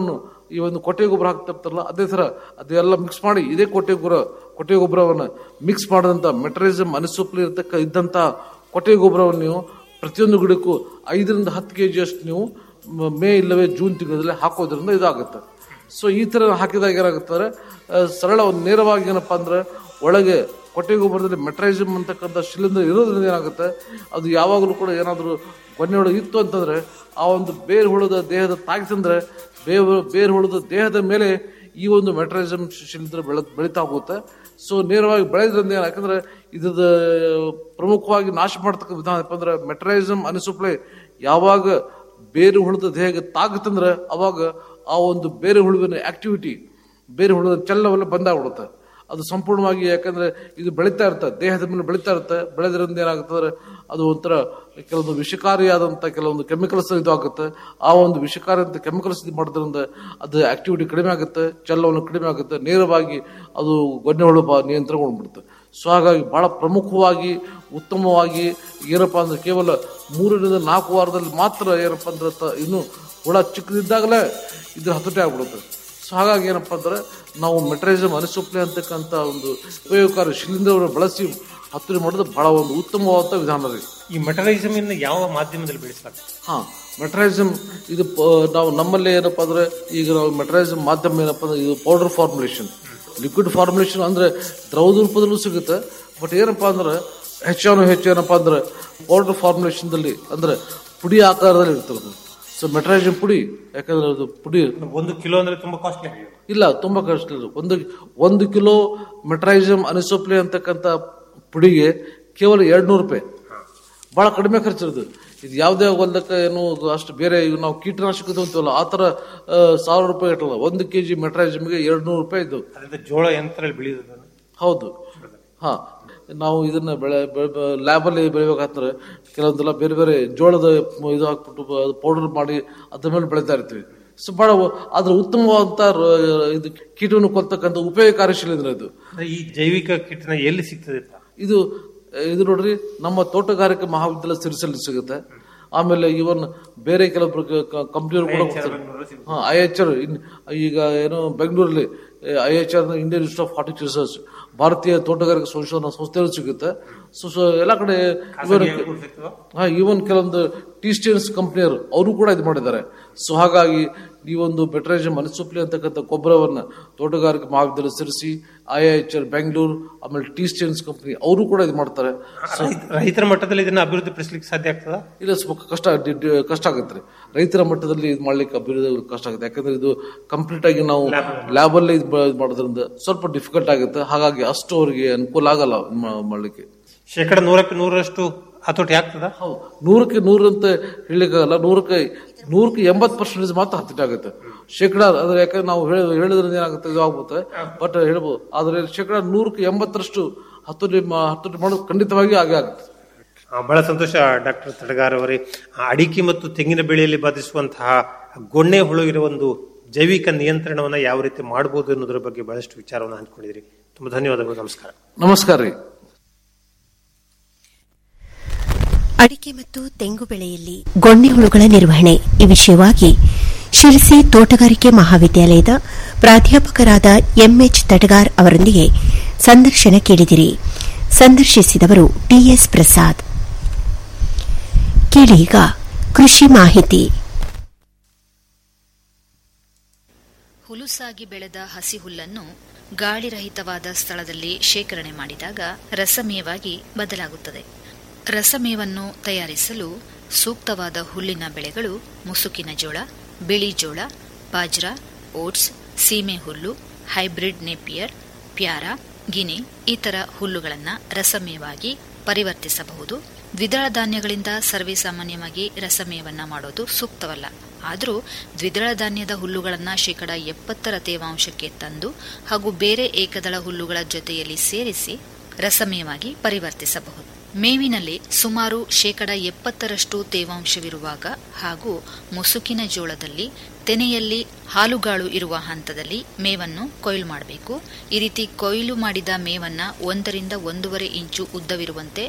ಈ ಒಂದು ಕೊಟ್ಟೆ ಗೊಬ್ಬರ ಹಾಕ್ತಿರ್ತಾರಲ್ಲ ಅದೇ ತರ ಅದೆಲ್ಲ ಮಿಕ್ಸ್ ಮಾಡಿ ಇದೇ ಕೊಟ್ಟೆ ಗೊಬ್ಬರ ಕೊಟ್ಟೆ ಗೊಬ್ಬರವನ್ನ ಮಿಕ್ಸ್ ಮಾಡಿದಂತ ಮೆಟರಿಸಮ್ ಅನಿಸೋಪ್ಲಿ ಇರ್ತಕ್ಕ ಇದ್ದಂತ ಕೊಟ್ಟೆ ಗೊಬ್ಬರವನ್ನು ನೀವು ಪ್ರತಿಯೊಂದು ಗಿಡಕ್ಕೂ ಐದರಿಂದ ಹತ್ತು ಕೆ ಅಷ್ಟು ನೀವು ಮ- ಮೇ ಇಲ್ಲವೇ ಜೂನ್ ತಿಂಗಳಲ್ಲಿ ಹಾಕೋದ್ರಿಂದ ಇದಾಗುತ್ತೆ ಸೊ ಈ ತರ ಹಾಕಿದಾಗ ಏನಾಗುತ್ತೆ ಸರಳ ಒಂದು ನೇರವಾಗಿ ಏನಪ್ಪಾ ಅಂದ್ರೆ ಒಳಗೆ ಕೊಟ್ಟೆ ಗೊಬ್ಬರದಲ್ಲಿ ಮೆಟ್ರೈಸಮ್ ಅಂತಕ್ಕಂಥ ಶಿಲಿಂದ್ರ ಇರೋದ್ರಿಂದ ಏನಾಗುತ್ತೆ ಅದು ಯಾವಾಗಲೂ ಕೂಡ ಏನಾದರೂ ಗೊನೆ ಒಳಗೆ ಇತ್ತು ಅಂತಂದ್ರೆ ಆ ಒಂದು ಬೇರು ಹುಳದ ದೇಹದ ತಾಗಿತಂದ್ರೆ ಬೇರು ಬೇರು ಹುಳದ ದೇಹದ ಮೇಲೆ ಈ ಒಂದು ಮೆಟ್ರೈಸಮ್ ಶಿಲಿಂದ್ರ ಬೆಳೆ ಬೆಳೀತಾ ಹೋಗುತ್ತೆ ಸೊ ನೇರವಾಗಿ ಬೆಳೆದ್ರಿಂದ ಏನು ಯಾಕಂದ್ರೆ ಇದ್ರದ ಪ್ರಮುಖವಾಗಿ ನಾಶ ಮಾಡ್ತಕ್ಕ ವಿಧಾನ ಏನಪ್ಪ ಅಂದ್ರೆ ಮೆಟ್ರೈಸಮ್ ಅನಿಸುಪ್ಲೆ ಯಾವಾಗ ಬೇರೆ ಹುಳದ ದೇಹಕ್ಕೆ ತಾಗುತ್ತಂದ್ರೆ ಅವಾಗ ಆ ಒಂದು ಬೇರೆ ಹುಳುವಿನ ಆಕ್ಟಿವಿಟಿ ಬೇರೆ ಹುಳುವಿನ ಚಲನವಲ್ಲ ಬಂದಾಗ್ಬಿಡುತ್ತೆ ಅದು ಸಂಪೂರ್ಣವಾಗಿ ಯಾಕಂದ್ರೆ ಇದು ಬೆಳೀತಾ ಇರುತ್ತೆ ದೇಹದ ಮೇಲೆ ಬೆಳೀತಾ ಇರುತ್ತೆ ಬೆಳೆದ್ರಿಂದ ಏನಾಗುತ್ತಂದ್ರೆ ಅದು ಒಂಥರ ಕೆಲವೊಂದು ವಿಷಕಾರಿಯಾದಂಥ ಕೆಲವೊಂದು ಕೆಮಿಕಲ್ಸ್ ಇದು ಆಗುತ್ತೆ ಆ ಒಂದು ವಿಷಕಾರಿ ಅಂತ ಕೆಮಿಕಲ್ಸ್ ಇದು ಮಾಡೋದ್ರಿಂದ ಅದು ಆಕ್ಟಿವಿಟಿ ಕಡಿಮೆ ಆಗುತ್ತೆ ಚಲನವನ್ನು ಕಡಿಮೆ ಆಗುತ್ತೆ ನೇರವಾಗಿ ಅದು ಗೊನ್ನೆ ಹುಳು ಬಾ ನಿಯಂತ್ರಣಗೊಂಡ್ಬಿಡುತ್ತೆ ಸೊ ಹಾಗಾಗಿ ಬಹಳ ಪ್ರಮುಖವಾಗಿ ಉತ್ತಮವಾಗಿ ಏನಪ್ಪಾ ಅಂದ್ರೆ ಕೇವಲ ಮೂರರಿಂದ ನಾಲ್ಕು ವಾರದಲ್ಲಿ ಮಾತ್ರ ಏನಪ್ಪಾ ಅಂದ್ರೆ ತ- ಇನ್ನು ಹುಳ ಚಿಕ್ಕದಿದ್ದಾಗಲೇ ಇದ್ರ ಹತೋಟಿ ಆಗ್ಬಿಡುತ್ತೆ ಸೊ ಹಾಗಾಗಿ ಏನಪ್ಪಾ ಅಂದ್ರೆ ನಾವು ಮೆಟ್ರೈಸಮ್ ಅನಿಸೋಪ್ಲೆ ಅಂತಕ್ಕಂಥ ಒಂದು ಉಪಯೋಗಕಾರಿ ಶಿಲೀಂಧ್ರವನ್ನು ಬಳಸಿ ಹತೋಟಿ ಮಾಡೋದು ಬಹಳ ಒಂದು ಉತ್ತಮವಾದ ವಿಧಾನ ರೀ ಈ ಮೆಟರೈಸಮ್ ಅನ್ನು ಯಾವ ಮಾಧ್ಯಮದಲ್ಲಿ ಬೆಳೆಸಲಾಗ್ತದೆ ಹಾ ಮೆಟ್ರೈಸಮ್ ಇದು ಪ- ನಾವು ನಮ್ಮಲ್ಲಿ ಏನಪ್ಪಾ ಅಂದ್ರೆ ಈಗ ನಾವು ಮೆಟ್ರೈಸಮ್ ಮಾಧ್ಯಮ ಏನಪ್ಪಾ ಅಂದ್ರೆ ಇದು ಪೌಡರ್ ಫಾರ್ಮುಲೇಷನ್ ಲಿಕ್ವಿಡ್ ಫಾರ್ಮುಲೇಷನ್ ಅಂದ್ರೆ ದ್ರವದ ರೂಪದಲ್ಲೂ ಸಿಗುತ್ತೆ ಬಟ್ ಏನಪ್ಪಾ ಅಂದ್ರೆ ಹೆಚ್ಚಾನು ಹೆಚ್ಚು ಏನಪ್ಪಾ ಅಂದ್ರೆ ಪೌಡರ್ ಫಾರ್ಮುಲೇಷನ್ದಲ್ಲಿ ಅಂದ್ರೆ ಪುಡಿ ಆಕಾರದಲ್ಲಿ ಇರ್ತದೆ ಸೊ ಮೆಟ್ರೈಸಮ್ ಪುಡಿ ಯಾಕಂದ್ರೆ ಅದು ಪುಡಿ ಒಂದು ಕಿಲೋ ಅಂದ್ರೆ ತುಂಬಾ ಕಾಸ್ಟ್ಲಿ ಆಗಿದೆ ಇಲ್ಲ ತುಂಬಾ ಕಷ್ಟ ಇಲ್ಲ ಒಂದು ಒಂದು ಕಿಲೋ ಮೆಟ್ರೈಸಮ್ ಅನಿಸೋಪ್ಲೆ ಅಂತಕ್ಕಂಥ ಪುಡಿಗೆ ಕೇವಲ ಎರಡು ನೂರು ರೂಪಾಯಿ ಬಹಳ ಕಡಿಮೆ ಖರ್ಚಿರೋದು ಇದು ಯಾವುದೇ ಹೊಲಕ್ಕೆ ಏನು ಅಷ್ಟು ಬೇರೆ ಇವು ನಾವು ಕೀಟನಾಶಕ ಅಂತೀವಲ್ಲ ಆ ಥರ ಆ, ಸಾವಿರ ರೂಪಾಯಿ ಇಟ್ಟಲ್ಲ ಒಂದು ಕೆ ಜಿ ಮೆಟ್ರೈಸಮ್ಗೆ ಎರಡು ನೂರು ರೂಪಾಯಿ ಇದು ಅದರಿಂದ ಜೋಳ ಯಂತ್ರದಲ್ಲಿ ಬೆಳೆಯೋದು ಹೌದು ಹಾ ನಾವು ಇದನ್ನ ಬೆಳೆ ಲ್ಯಾಬಲ್ಲಿ ಬೆಳಿಬೇಕಾದ್ರೆ ಕೆಲವೊಂದೆಲ್ಲ ಬೇರೆ ಬೇರೆ ಜೋಳದ ಇದು ಹಾಕ್ಬಿಟ್ಟು ಪೌಡರ್ ಮಾಡಿ ಅದ್ರ ಮೇಲೆ ಬೆಳಿತಾ ಇರ್ತೀವಿ ಸೊ ಬಹಳ ಅದ್ರ ಉತ್ತಮವಾದಂತ ರ- ಇದು ಕೀಟವನ್ನು ಕೊಲ್ತಕ್ಕಂಥ ಉಪಯೋಗಕಾರಿ ಶಿಲೀಂಧ್ರ ಇದು ಅಂದ್ರೆ ಈ ಜೈವಿಕ ಕೀಟನ ಎಲ್ಲಿ ಸಿಗ್ತದೆ ಅಂತ? ಇದು ಇದು ನೋಡ್ರಿ ನಮ್ಮ ತೋಟಗಾರಿಕೆ ಮಹಾವಿದ್ಯಾಲಯ ಸಿರಿಸಲ್ಲಿ ಸಿಗುತ್ತೆ ಆಮೇಲೆ ಇವನ್ ಬೇರೆ ಕೆಲವೊಬ್ರು ಕಂಪ್ನಿಯವರು ಕೂಡ ಹೋಗ್ತಾರೆ ಹಾ ಐ ಎಚ್ ಆರ್ ಈಗ ಏನು ಬೆಂಗಳೂರಲ್ಲಿ I H R Indian Institute of Horticultural Research ಭಾರತೀಯ ತೋಟಗಾರಿಕೆ ಸಂಶೋಧನಾ ಸಂಸ್ಥೆಗಳು ಸಿಗುತ್ತೆ ಸೊ ಸೊ ಎಲ್ಲ ಕಡೆ ಇವರ ಹಾ ಈವನ್ ಕೆಲವೊಂದು ಟೀ ಸ್ಟೇನ್ಸ್ ಕಂಪ್ನಿಯವರು ಅವರು ಕೂಡ ಇದು ಮಾಡಿದ್ದಾರೆ ಸೊ ಹಾಗಾಗಿ ಈ ಒಂದು ಮೆಟ್ರೈಸಮ್ ಅನಿಸೋಪ್ಲಿ ಅಂತಕ್ಕಂಥ ಗೊಬ್ಬರವನ್ನ ತೋಟಗಾರಿಕೆ ಮಹಾವಿದ್ಯಾಲಯ Sirsi I H R Bengaluru ಆಮೇಲೆ ಟೀ ಸ್ಟೇನ್ಸ್ ಕಂಪ್ನಿ ಅವರು ಕೂಡ ಇದು ಮಾಡ್ತಾರೆ ರೈತ- ರೈತರ ಮಟ್ಟದಲ್ಲಿ ಇದನ್ನ ಅಭಿವೃದ್ಧಿ ಪಡಿಸಲಿಕ್ಕೆ ಸಾಧ್ಯ ಆಗ್ತದ ಇಲ್ಲ ಸ್ವಲ್ಪ ಕಷ್ಟ ಡಿ- ಡಿ- ಕಷ್ಟ ಆಗುತ್ತೆ ರೀ ರೈತರ ಮಟ್ಟದಲ್ಲಿ ಇದು ಮಾಡ್ಲಿಕ್ಕೆ ಅಭಿವೃದ್ಧಿ ಕಷ್ಟ ಆಗುತ್ತೆ ಯಾಕಂದ್ರೆ ಇದು ಕಂಪ್ಲೀಟ್ ಆಗಿ ನಾವು ಲ್ಯಾಬ್ ಅಲ್ಲಿ ಇದು ಬ- ಇದು ಮಾಡೋದ್ರಿಂದ ಸ್ವಲ್ಪ ಡಿಫಿಕಲ್ಟ್ ಆಗುತ್ತೆ ಹಾಗಾಗಿ ಅಷ್ಟು ಅವರಿಗೆ ಅನುಕೂಲ ಆಗಲ್ಲ ಇದ್ ಮಾ- ಮಾಡ್ಲಿಕ್ಕೆ ಶೇಕಡ ನೂರಕ್ಕೆ ನೂರರಷ್ಟು ಹತೋಟಿ ಆಗ್ತದ ಹೌದು ನೂರಕ್ಕೆ ನೂರು ಅಂತ ಹೇಳಲಿಕ್ಕಾಗಲ್ಲ ನೂರಕ್ಕೆ ನೂರಕ್ಕೆ ಎಂಬತ್ತು ಪರ್ಸೆಂಟೇಜ್ ಮಾತ್ರ ಹತ್ತಿರ ಆಗುತ್ತೆ ಶೇಕಡ ಅಂದ್ರೆ ಯಾಕಂದ್ರೆ ನಾವು ಹೇಳ ಹೇಳಿದ್ರಿಂದ ಏನಾಗುತ್ತೆ ಇದು ಆಗುತ್ತೆ ಬಟ್ ಹೇಳ್ಬೋದು ಆದ್ರೆ ಶೇಕಡ ನೂರಕ್ಕೆ ಎಂಬತ್ತರಷ್ಟು ಹತ್ತೋಟಿ ಮಾ- ಹತೋಟಿ ಮಾಡೋದು ಖಂಡಿತವಾಗಿ ಆಗೇ ಆಗುತ್ತೆ ಆ, ಬಹಳ ಸಂತೋಷ ಡಾಕ್ಟರ್ ತಡಗಾರ್ ಅವರೇ ಆ, ಅಡಿಕೆ ಮತ್ತು ತೆಂಗಿನ ಬೆಳೆಯಲ್ಲಿ ಬಾಧಿಸುವಂತಹ ಗೊಣ್ಣೆ ಹುಳು ಇರುವ ಒಂದು ಜೈವಿಕ ನಿಯಂತ್ರಣವನ್ನ ಯಾವ ರೀತಿ ಮಾಡಬಹುದು ಅನ್ನೋದ್ರ ಬಗ್ಗೆ ಬಹಳಷ್ಟು ವಿಚಾರವನ್ನು ಹಂಚಿಕೊಂಡಿದ್ರಿ ತುಂಬಾ ಧನ್ಯವಾದಗಳು ನಮಸ್ಕಾರ ನಮಸ್ಕಾರ ರೀ ಅಡಿಕೆ ಮತ್ತು ತೆಂಗು ಬೆಳೆಯಲ್ಲಿ ಗೊಣ್ಣೆ ಹುಳುಗಳ ನಿರ್ವಹಣೆ ಈ ವಿಷಯವಾಗಿ ಶಿರಸಿ ತೋಟಗಾರಿಕೆ ಮಹಾವಿದ್ಯಾಲಯದ ಪ್ರಾಧ್ಯಾಪಕರಾದ ಎಂಎಚ್ ತಟಗಾರ್ ಅವರೊಂದಿಗೆ ಸಂದರ್ಶನ ಕೇಳಿದಿರಿ ಸಂದರ್ಶಿಸಿದವರು ಟಿಎಸ್ ಪ್ರಸಾದ್ ಕೇಳೀಗ ಕೃಷಿ ಮಾಹಿತಿ ಹುಲುಸಾಗಿ ಬೆಳೆದ ಹಸಿ ಹುಲ್ಲನ್ನು ಗಾಳಿರಹಿತವಾದ ಸ್ಥಳದಲ್ಲಿ ಶೇಖರಣೆ ಮಾಡಿದಾಗ ರಸಮೇವಾಗಿ ಬದಲಾಗುತ್ತದೆ ರಸಮೇವನ್ನು ತಯಾರಿಸಲು ಸೂಕ್ತವಾದ ಹುಲ್ಲಿನ ಬೆಳೆಗಳು ಮುಸುಕಿನ ಜೋಳ ಬಿಳಿ ಜೋಳ ಬಾಜ್ರಾ ಓಟ್ಸ್ ಸೀಮೆ ಹುಲ್ಲು ಹೈಬ್ರಿಡ್ ನೆಪಿಯರ್ ಪ್ಯಾರ ಗಿನಿ ಇತರ ಹುಲ್ಲುಗಳನ್ನು ರಸಮೇವಾಗಿ ಪರಿವರ್ತಿಸಬಹುದು ದ್ವಿದಳ ಧಾನ್ಯಗಳಿಂದ ಸರ್ವೇಸಾಮಾನ್ಯವಾಗಿ ರಸಮೇವನ್ನ ಮಾಡೋದು ಸೂಕ್ತವಲ್ಲ ಆದರೂ ದ್ವಿದಳ ಧಾನ್ಯದ ಹುಲ್ಲುಗಳನ್ನು ಶೇಕಡ ಎಪ್ಪತ್ತರ ತೇವಾಂಶಕ್ಕೆ ತಂದು ಹಾಗೂ ಬೇರೆ ಏಕದಳ ಹುಲ್ಲುಗಳ ಜೊತೆಯಲ್ಲಿ ಸೇರಿಸಿ ರಸಮೇವಾಗಿ ಪರಿವರ್ತಿಸಬಹುದು ಮೇವಿನಲ್ಲಿ ಸುಮಾರು ಶೇಕಡ ಎಪ್ಪತ್ತರಷ್ಟು ತೇವಾಂಶವಿರುವಾಗ ಹಾಗೂ ಮುಸುಕಿನ ಜೋಳದಲ್ಲಿ ತೆನೆಯಲ್ಲಿ ಹಾಲುಗಾಳು ಇರುವ ಹಂತದಲ್ಲಿ ಮೇವನ್ನು ಕೊಯ್ಲು ಮಾಡಬೇಕು ಈ ರೀತಿ ಕೊಯ್ಲು ಮಾಡಿದ ಮೇವನ್ನ ಒಂದರಿಂದ ಒಂದೂವರೆ ಇಂಚು ಉದ್ದವಿರುವಂತೆ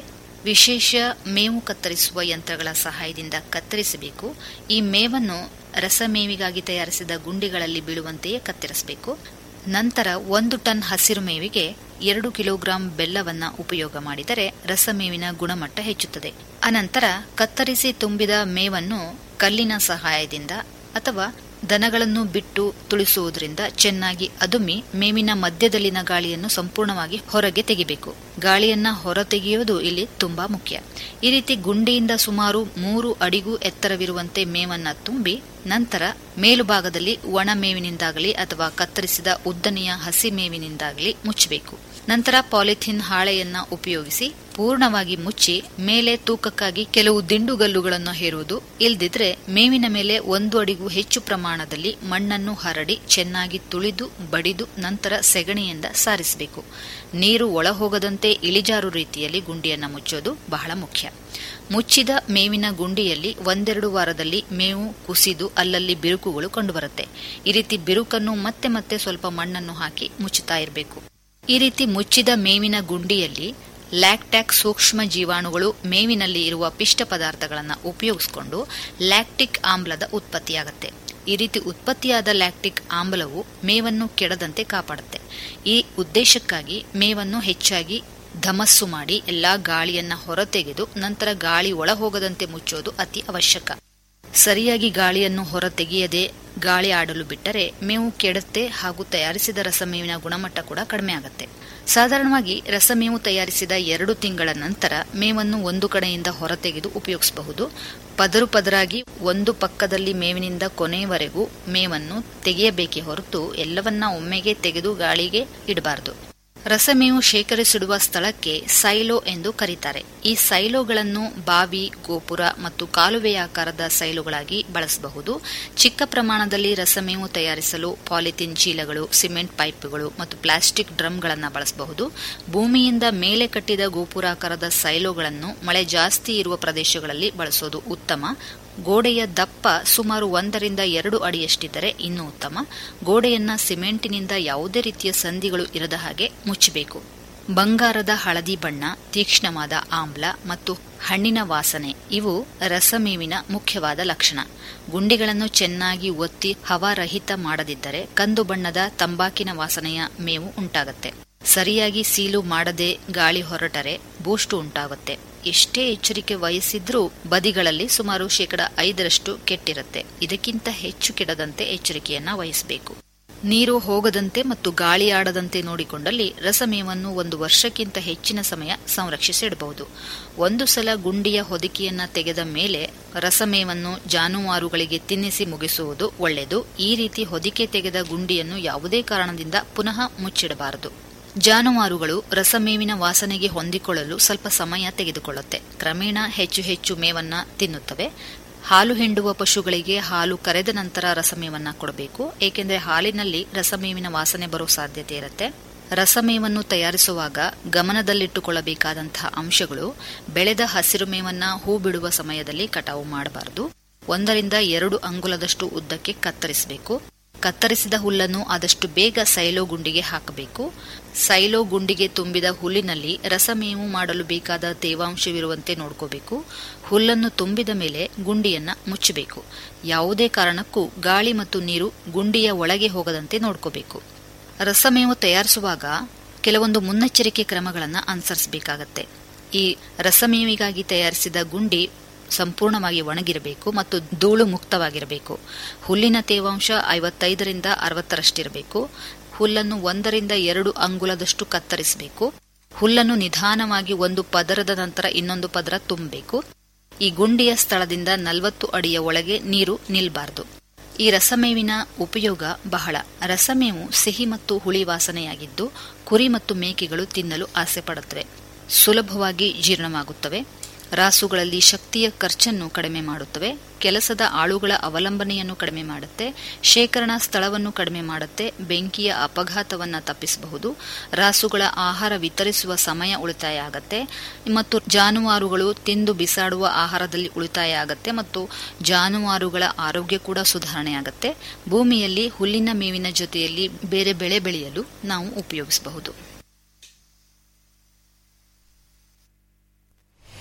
ವಿಶೇಷ ಮೇವು ಕತ್ತರಿಸುವ ಯಂತ್ರಗಳ ಸಹಾಯದಿಂದ ಕತ್ತರಿಸಬೇಕು ಈ ಮೇವನ್ನು ರಸಮೇವಿಗಾಗಿ ತಯಾರಿಸಿದ ಗುಂಡಿಗಳಲ್ಲಿ ಬೀಳುವಂತೆಯೇ ಕತ್ತರಿಸಬೇಕು ನಂತರ ಒಂದು ಟನ್ ಹಸಿರು ಮೇವಿಗೆ ಎರಡು ಕಿಲೋಗ್ರಾಂ ಬೆಲ್ಲವನ್ನ ಉಪಯೋಗ ಮಾಡಿದರೆ ರಸಮೇವಿನ ಗುಣಮಟ್ಟ ಹೆಚ್ಚುತ್ತದೆ ಅನಂತರ ಕತ್ತರಿಸಿ ತುಂಬಿದ ಮೇವನ್ನು ಕಲ್ಲಿನ ಸಹಾಯದಿಂದ ಅಥವಾ ದನಗಳನ್ನು ಬಿಟ್ಟು ತುಳಿಸುವುದರಿಂದ ಚೆನ್ನಾಗಿ ಅದುಮಿ ಮೇವಿನ ಮಧ್ಯದಲ್ಲಿನ ಗಾಳಿಯನ್ನು ಸಂಪೂರ್ಣವಾಗಿ ಹೊರಗೆ ತೆಗಿಬೇಕು ಗಾಳಿಯನ್ನ ಹೊರತೆಗೆಯುವುದು ಇಲ್ಲಿ ತುಂಬಾ ಮುಖ್ಯ ಈ ರೀತಿ ಗುಂಡಿಯಿಂದ ಸುಮಾರು ಮೂರು ಅಡಿಗೂ ಎತ್ತರವಿರುವಂತೆ ಮೇವನ್ನ ತುಂಬಿ ನಂತರ ಮೇಲುಭಾಗದಲ್ಲಿ ಒಣ ಮೇವಿನಿಂದಾಗಲಿ ಅಥವಾ ಕತ್ತರಿಸಿದ ಉದ್ದನೆಯ ಹಸಿ ಮೇವಿನಿಂದಾಗಲಿ ಮುಚ್ಚಬೇಕು ನಂತರ ಪಾಲಿಥಿನ್ ಹಾಳೆಯನ್ನ ಉಪಯೋಗಿಸಿ ಪೂರ್ಣವಾಗಿ ಮುಚ್ಚಿ ಮೇಲೆ ತೂಕಕ್ಕಾಗಿ ಕೆಲವು ದಿಂಡುಗಲ್ಲುಗಳನ್ನು ಹೇರುವುದು ಇಲ್ದಿದ್ರೆ ಮೇವಿನ ಮೇಲೆ ಒಂದು ಅಡಿಗೂ ಹೆಚ್ಚು ಪ್ರಮಾಣದಲ್ಲಿ ಮಣ್ಣನ್ನು ಹರಡಿ ಚೆನ್ನಾಗಿ ತುಳಿದು ಬಡಿದು ನಂತರ ಸೆಗಣಿಯಿಂದ ಸಾರಿಸಬೇಕು ನೀರು ಒಳಹೋಗದಂತೆ ಇಳಿಜಾರು ರೀತಿಯಲ್ಲಿ ಗುಂಡಿಯನ್ನು ಮುಚ್ಚೋದು ಬಹಳ ಮುಖ್ಯ ಮುಚ್ಚಿದ ಮೇವಿನ ಗುಂಡಿಯಲ್ಲಿ ಒಂದೆರಡು ವಾರದಲ್ಲಿ ಮೇವು ಕುಸಿದು ಅಲ್ಲಲ್ಲಿ ಬಿರುಕುಗಳು ಕಂಡುಬರುತ್ತೆ ಈ ರೀತಿ ಬಿರುಕನ್ನು ಮತ್ತೆ ಮತ್ತೆ ಸ್ವಲ್ಪ ಮಣ್ಣನ್ನು ಹಾಕಿ ಮುಚ್ಚುತ್ತಾ ಇರಬೇಕು ಈ ರೀತಿ ಮುಚ್ಚಿದ ಮೇವಿನ ಗುಂಡಿಯಲ್ಲಿ ಲ್ಯಾಕ್ಟ್ಯಾಕ್ ಸೂಕ್ಷ್ಮ ಜೀವಾಣುಗಳು ಮೇವಿನಲ್ಲಿ ಇರುವ ಪಿಷ್ಟ ಪದಾರ್ಥಗಳನ್ನು ಉಪಯೋಗಿಸಿಕೊಂಡು ಲ್ಯಾಕ್ಟಿಕ್ ಆಮ್ಲದ ಉತ್ಪತ್ತಿಯಾಗುತ್ತೆ ಈ ರೀತಿ ಉತ್ಪತ್ತಿಯಾದ ಲ್ಯಾಕ್ಟಿಕ್ ಆಮ್ಲವು ಮೇವನ್ನು ಕೆಡದಂತೆ ಕಾಪಾಡುತ್ತೆ ಈ ಉದ್ದೇಶಕ್ಕಾಗಿ ಮೇವನ್ನು ಹೆಚ್ಚಾಗಿ ಧಮಸ್ಸು ಮಾಡಿ ಎಲ್ಲಾ ಗಾಳಿಯನ್ನ ಹೊರತೆಗೆದು ನಂತರ ಗಾಳಿ ಒಳಹೋಗದಂತೆ ಮುಚ್ಚೋದು ಅತಿ ಅವಶ್ಯಕ ಸರಿಯಾಗಿ ಗಾಳಿಯನ್ನು ಹೊರತೆಗೆಯದೆ ಗಾಳಿ ಆಡಲು ಬಿಟ್ಟರೆ ಮೇವು ಕೆಡುತ್ತೆ ಹಾಗೂ ತಯಾರಿಸಿದ ರಸಮೇವಿನ ಗುಣಮಟ್ಟ ಕೂಡ ಕಡಿಮೆ ಆಗುತ್ತೆ ಸಾಧಾರಣವಾಗಿ ರಸಮೇವು ತಯಾರಿಸಿದ ಎರಡು ತಿಂಗಳ ನಂತರ ಮೇವನ್ನು ಒಂದು ಕಡೆಯಿಂದ ಹೊರತೆಗೆದು ಉಪಯೋಗಿಸಬಹುದು ಪದರು ಪದರಾಗಿ ಒಂದು ಪಕ್ಕದಲ್ಲಿ ಮೇವಿನಿಂದ ಕೊನೆಯವರೆಗೂ ಮೇವನ್ನು ತೆಗೆಯಬೇಕೇ ಹೊರತು ಎಲ್ಲವನ್ನ ಒಮ್ಮೆಗೆ ತೆಗೆದು ಗಾಳಿಗೆ ಇಡಬಾರದು ರಸಮೇವು ಶೇಖರಿಸಿಡುವ ಸ್ಥಳಕ್ಕೆ ಸೈಲೋ ಎಂದು ಕರೀತಾರೆ ಈ ಸೈಲೋಗಳನ್ನು ಬಾವಿ ಗೋಪುರ ಮತ್ತು ಕಾಲುವೆಯ ಆಕಾರದ ಸೈಲೋಗಳಾಗಿ ಬಳಸಬಹುದು ಚಿಕ್ಕ ಪ್ರಮಾಣದಲ್ಲಿ ರಸಮೇವು ತಯಾರಿಸಲು ಪಾಲಿಥಿನ್ ಚೀಲಗಳು ಸಿಮೆಂಟ್ ಪೈಪ್ಗಳು ಮತ್ತು ಪ್ಲಾಸ್ಟಿಕ್ ಡ್ರಮ್ಗಳನ್ನು ಬಳಸಬಹುದು ಭೂಮಿಯಿಂದ ಮೇಲೆ ಕಟ್ಟಿದ ಗೋಪುರಾಕಾರದ ಸೈಲೋಗಳನ್ನು ಮಳೆ ಜಾಸ್ತಿ ಇರುವ ಪ್ರದೇಶಗಳಲ್ಲಿ ಬಳಸೋದು ಉತ್ತಮ ಗೋಡೆಯ ದಪ್ಪ ಸುಮಾರು ಒಂದರಿಂದ ಎರಡು ಅಡಿಯಷ್ಟಿದ್ದರೆ ಇನ್ನೂ ಉತ್ತಮ ಗೋಡೆಯನ್ನ ಸಿಮೆಂಟಿನಿಂದ ಯಾವುದೇ ರೀತಿಯ ಸಂಧಿಗಳು ಇರದ ಹಾಗೆ ಮುಚ್ಚಬೇಕು ಬಂಗಾರದ ಹಳದಿ ಬಣ್ಣ ತೀಕ್ಷ್ಣವಾದ ಆಮ್ಲ ಮತ್ತು ಹಣ್ಣಿನ ವಾಸನೆ ಇವು ರಸಮೇವಿನ ಮುಖ್ಯವಾದ ಲಕ್ಷಣ ಗುಂಡಿಗಳನ್ನು ಚೆನ್ನಾಗಿ ಒತ್ತಿ ಹವಾರಹಿತ ಮಾಡದಿದ್ದರೆ ಕಂದು ಬಣ್ಣದ ತಂಬಾಕಿನ ವಾಸನೆಯ ಮೇವು ಉಂಟಾಗುತ್ತೆ ಸರಿಯಾಗಿ ಸೀಲು ಮಾಡದೆ ಗಾಳಿ ಹೊರಟರೆ ಬೂಸ್ಟು ಉಂಟಾಗುತ್ತೆ ಎಷ್ಟೇ ಎಚ್ಚರಿಕೆ ವಹಿಸಿದ್ರೂ ಬದಿಗಳಲ್ಲಿ ಸುಮಾರು ಶೇಕಡ ಐದರಷ್ಟು ಕೆಟ್ಟಿರುತ್ತೆ ಇದಕ್ಕಿಂತ ಹೆಚ್ಚು ಕೆಡದಂತೆ ಎಚ್ಚರಿಕೆಯನ್ನ ವಹಿಸಬೇಕು ನೀರು ಹೋಗದಂತೆ ಮತ್ತು ಗಾಳಿ ಆಡದಂತೆ ನೋಡಿಕೊಂಡಲ್ಲಿ ರಸಮೇವನ್ನು ಒಂದು ವರ್ಷಕ್ಕಿಂತ ಹೆಚ್ಚಿನ ಸಮಯ ಸಂರಕ್ಷಿಸಿಡಬಹುದು ಒಂದು ಸಲ ಗುಂಡಿಯ ಹೊದಿಕೆಯನ್ನ ತೆಗೆದ ಮೇಲೆ ರಸಮೇವನ್ನು ಜಾನುವಾರುಗಳಿಗೆ ತಿನ್ನಿಸಿ ಮುಗಿಸುವುದು ಒಳ್ಳೆಯದು ಈ ರೀತಿ ಹೊದಿಕೆ ತೆಗೆದ ಗುಂಡಿಯನ್ನು ಯಾವುದೇ ಕಾರಣದಿಂದ ಪುನಃ ಮುಚ್ಚಿಡಬಾರದು ಜಾನುವಾರುಗಳು ರಸಮೇವಿನ ವಾಸನೆಗೆ ಹೊಂದಿಕೊಳ್ಳಲು ಸ್ವಲ್ಪ ಸಮಯ ತೆಗೆದುಕೊಳ್ಳುತ್ತೆ ಕ್ರಮೇಣ ಹೆಚ್ಚು ಹೆಚ್ಚು ಮೇವನ್ನ ತಿನ್ನುತ್ತವೆ ಹಾಲು ಹಿಂಡುವ ಪಶುಗಳಿಗೆ ಹಾಲು ಕರೆದ ನಂತರ ರಸಮೇವನ್ನ ಕೊಡಬೇಕು ಏಕೆಂದರೆ ಹಾಲಿನಲ್ಲಿ ರಸಮೇವಿನ ವಾಸನೆ ಬರೋ ಸಾಧ್ಯತೆ ಇರುತ್ತೆ ರಸಮೇವನ್ನು ತಯಾರಿಸುವಾಗ ಗಮನದಲ್ಲಿಟ್ಟುಕೊಳ್ಳಬೇಕಾದಂತಹ ಅಂಶಗಳು ಬೆಳೆದ ಹಸಿರು ಮೇವನ್ನ ಹೂ ಬಿಡುವ ಸಮಯದಲ್ಲಿ ಕಟಾವು ಮಾಡಬಾರದು ಒಂದರಿಂದ ಎರಡು ಅಂಗುಲದಷ್ಟು ಉದ್ದಕ್ಕೆ ಕತ್ತರಿಸಬೇಕು ಕತ್ತರಿಸಿದ ಹುಲ್ಲನ್ನು ಆದಷ್ಟು ಬೇಗ ಸೈಲೋ ಗುಂಡಿಗೆ ಹಾಕಬೇಕು ಸೈಲೋ ಗುಂಡಿಗೆ ತುಂಬಿದ ಹುಲ್ಲಿನಲ್ಲಿ ರಸಮೇವು ಮಾಡಲು ಬೇಕಾದ ತೇವಾಂಶವಿರುವಂತೆ ನೋಡ್ಕೋಬೇಕು ಹುಲ್ಲನ್ನು ತುಂಬಿದ ಮೇಲೆ ಗುಂಡಿಯನ್ನ ಮುಚ್ಚಬೇಕು ಯಾವುದೇ ಕಾರಣಕ್ಕೂ ಗಾಳಿ ಮತ್ತು ನೀರು ಗುಂಡಿಯ ಒಳಗೆ ಹೋಗದಂತೆ ನೋಡ್ಕೋಬೇಕು ರಸಮೇವು ತಯಾರಿಸುವಾಗ ಕೆಲವೊಂದು ಮುನ್ನೆಚ್ಚರಿಕೆ ಕ್ರಮಗಳನ್ನು ಅನುಸರಿಸಬೇಕಾಗತ್ತೆ ಈ ರಸಮೇವಿಗಾಗಿ ತಯಾರಿಸಿದ ಗುಂಡಿ ಸಂಪೂರ್ಣವಾಗಿ ಒಣಗಿರಬೇಕು ಮತ್ತು ಧೂಳು ಮುಕ್ತವಾಗಿರಬೇಕು ಹುಲ್ಲಿನ ತೇವಾಂಶ ಐವತ್ತೈದರಿಂದ ಅರವತ್ತರಷ್ಟಿರಬೇಕು ಹುಲ್ಲನ್ನು ಒಂದರಿಂದ ಎರಡು ಅಂಗುಲದಷ್ಟು ಕತ್ತರಿಸಬೇಕು ಹುಲ್ಲನ್ನು ನಿಧಾನವಾಗಿ ಒಂದು ಪದರದ ನಂತರ ಇನ್ನೊಂದು ಪದರ ತುಂಬಬೇಕು ಈ ಗುಂಡಿಯ ಸ್ಥಳದಿಂದ ನಲವತ್ತು ಅಡಿಯ ಒಳಗೆ ನೀರು ನಿಲ್ಬಾರದು ಈ ರಸಮೇವಿನ ಉಪಯೋಗ ಬಹಳ ರಸಮೇವು ಸಿಹಿ ಮತ್ತು ಹುಳಿ ವಾಸನೆಯಾಗಿದ್ದು ಕುರಿ ಮತ್ತು ಮೇಕೆಗಳು ತಿನ್ನಲು ಆಸೆ ಪಡುತ್ತವೆ ಸುಲಭವಾಗಿ ಜೀರ್ಣವಾಗುತ್ತವೆ ರಾಸುಗಳಲ್ಲಿ ಶಕ್ತಿಯ ಖರ್ಚನ್ನು ಕಡಿಮೆ ಮಾಡುತ್ತವೆ ಕೆಲಸದ ಆಳುಗಳ ಅವಲಂಬನೆಯನ್ನು ಕಡಿಮೆ ಮಾಡುತ್ತೆ ಶೇಖರಣಾ ಸ್ಥಳವನ್ನು ಕಡಿಮೆ ಮಾಡುತ್ತೆ ಬೆಂಕಿಯ ಅಪಘಾತವನ್ನು ತಪ್ಪಿಸಬಹುದು ರಾಸುಗಳ ಆಹಾರ ವಿತರಿಸುವ ಸಮಯ ಉಳಿತಾಯ ಆಗತ್ತೆ ಮತ್ತು ಜಾನುವಾರುಗಳು ತಿಂದು ಬಿಸಾಡುವ ಆಹಾರದಲ್ಲಿ ಉಳಿತಾಯ ಆಗತ್ತೆ ಮತ್ತು ಜಾನುವಾರುಗಳ ಆರೋಗ್ಯ ಕೂಡ ಸುಧಾರಣೆ ಆಗತ್ತೆ ಭೂಮಿಯಲ್ಲಿ ಹುಲ್ಲಿನ ಮೇವಿನ ಜೊತೆಯಲ್ಲಿ ಬೇರೆ ಬೆಳೆ ಬೆಳೆಯಲು ನಾವು ಉಪಯೋಗಿಸಬಹುದು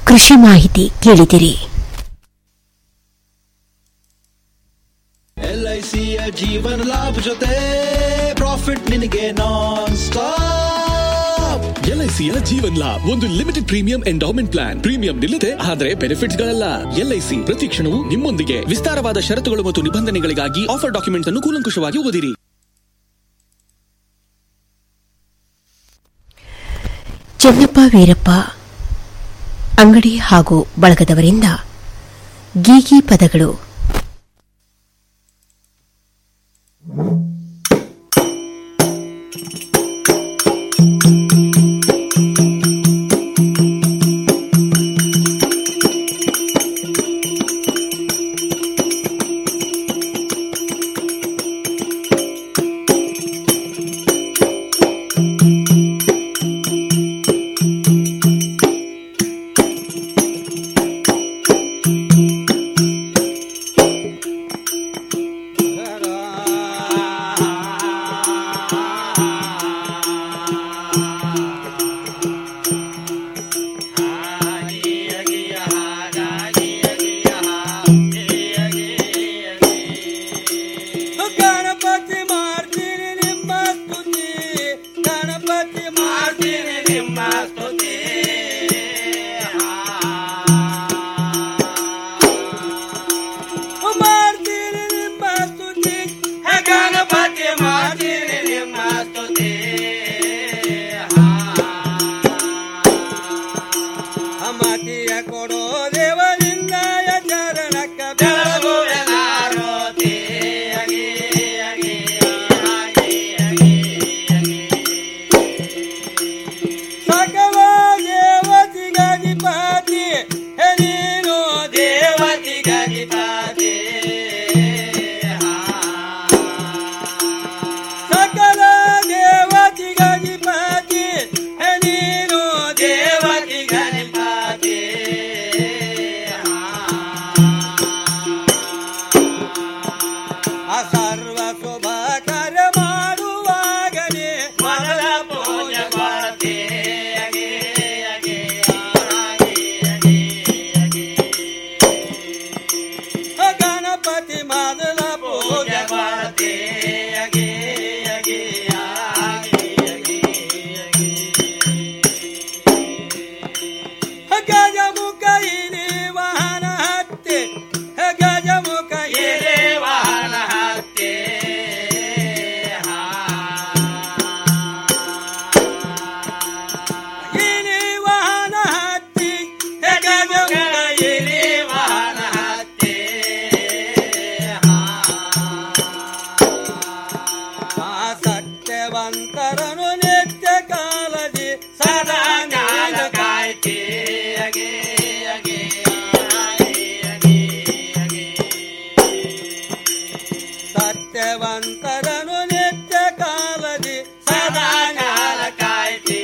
ಕೃಷಿ ಮಾಹಿತಿ ಕೇಳಿದಿರಿ ಎಲ್ಐಸಿಯ ಜೀವನ ಲಾಭ ಜೊತೆ ಪ್ರಾಫಿಟ್ ನಿನಗೆ ನಾನ್ ಸ್ಟಾಪ್ ಎಲ್ಐಸಿಯ ಜೀವನ್ ಲಾಭ್ ಒಂದು limited premium endowment plan premium ನಿಲ್ಲದೆ ಆದರೆ ಬೆನಿಫಿಟ್ಸ್ ಗಳಲ್ಲ ಎಲ್ಐಸಿ ಪ್ರತಿ ಕ್ಷಣವೂ ನಿಮ್ಮೊಂದಿಗೆ ವಿಸ್ತಾರವಾದ ಷರತ್ತುಗಳು ಮತ್ತು ನಿಬಂಧನೆಗಳಿಗಾಗಿ ಆಫರ್ ಡಾಕ್ಯುಮೆಂಟ್ಸ್ ಅನ್ನು ಕೂಲಂಕುಷವಾಗಿ ಓದಿರಿ ಚೆನ್ನಪ್ಪ ವೀರಪ್ಪ ಅಂಗಡಿ ಹಾಗೂ ಬಳಗದವರಿಂದ ಗೀಗಿ ಪದಗಳು ಗಣಪತಿ ಮಾಡ್ತೀನಿ ನಿಮ್ಮ ಸ್ತುತಿ ಗಣಪತಿ ಮಾಡ್ತೀನಿ ನಿಮ್ಮ ಸ್ತುತಿ ಮಾಡ್ತೀನಿ ನಿಮ್ಮ ಸ್ತುತಿ ಹೇ ಗಣಪತಿ ಮಾಡ್ತೀನಿ ನಿಮ್ಮ ಸ್ತುತಿ ಮತಿಯ ಕೊಡೋ ದೇವರಿಂದ ಚರಣಕ್ಕ ಬೆಳಗುವೆನಾರೋತಿ ಸಕಲ ದೇವತಿಗಧಿಪತಿ ಹೇ ನೀನು ದೇವತಿಗಧಿಪತಿ ಸಕಲ ದೇವತಿಗಧಿಪತಿ ಹೇ ನೀನು ದೇವತಿಗಧಿಪತಿ ಆ ಸರ್ವ ಶುಭ ಕಾರ್ಯ ಮಾಡುವಾಗಲೇ ಮೊದಲ ಪೂಜೆ ಮಾಡ್ತೇ ಗಣಪತಿ ಮೊದಲ ಪೂಜೆ ಮಾಡ್ತೇ ಗಜಮುಖ ಇಲಿ ವಾಹನ ಹತ್ತೆ ಗಜಮುಖ ಇಲಿ ವಾಹನ ಹತ್ತೆ ಇಲಿ ವಾಹನ ಹತ್ತಿ ಗಜಮುಖ ಇಲಿ ವಾಹನ ಹತ್ತೆ ಆ ಸತ್ಯವಂತರನು ನಿತ್ಯ ಕಾಲದಿ ಸದಾ ಜ್ಞಾನ ಕಾಯ್ತಿ ಸತ್ಯವಂತರನು ನಿತ್ಯ ಕಾಲದಿ ಸದಾ ಜ್ಞಾನ ಕಾಯ್ತಿ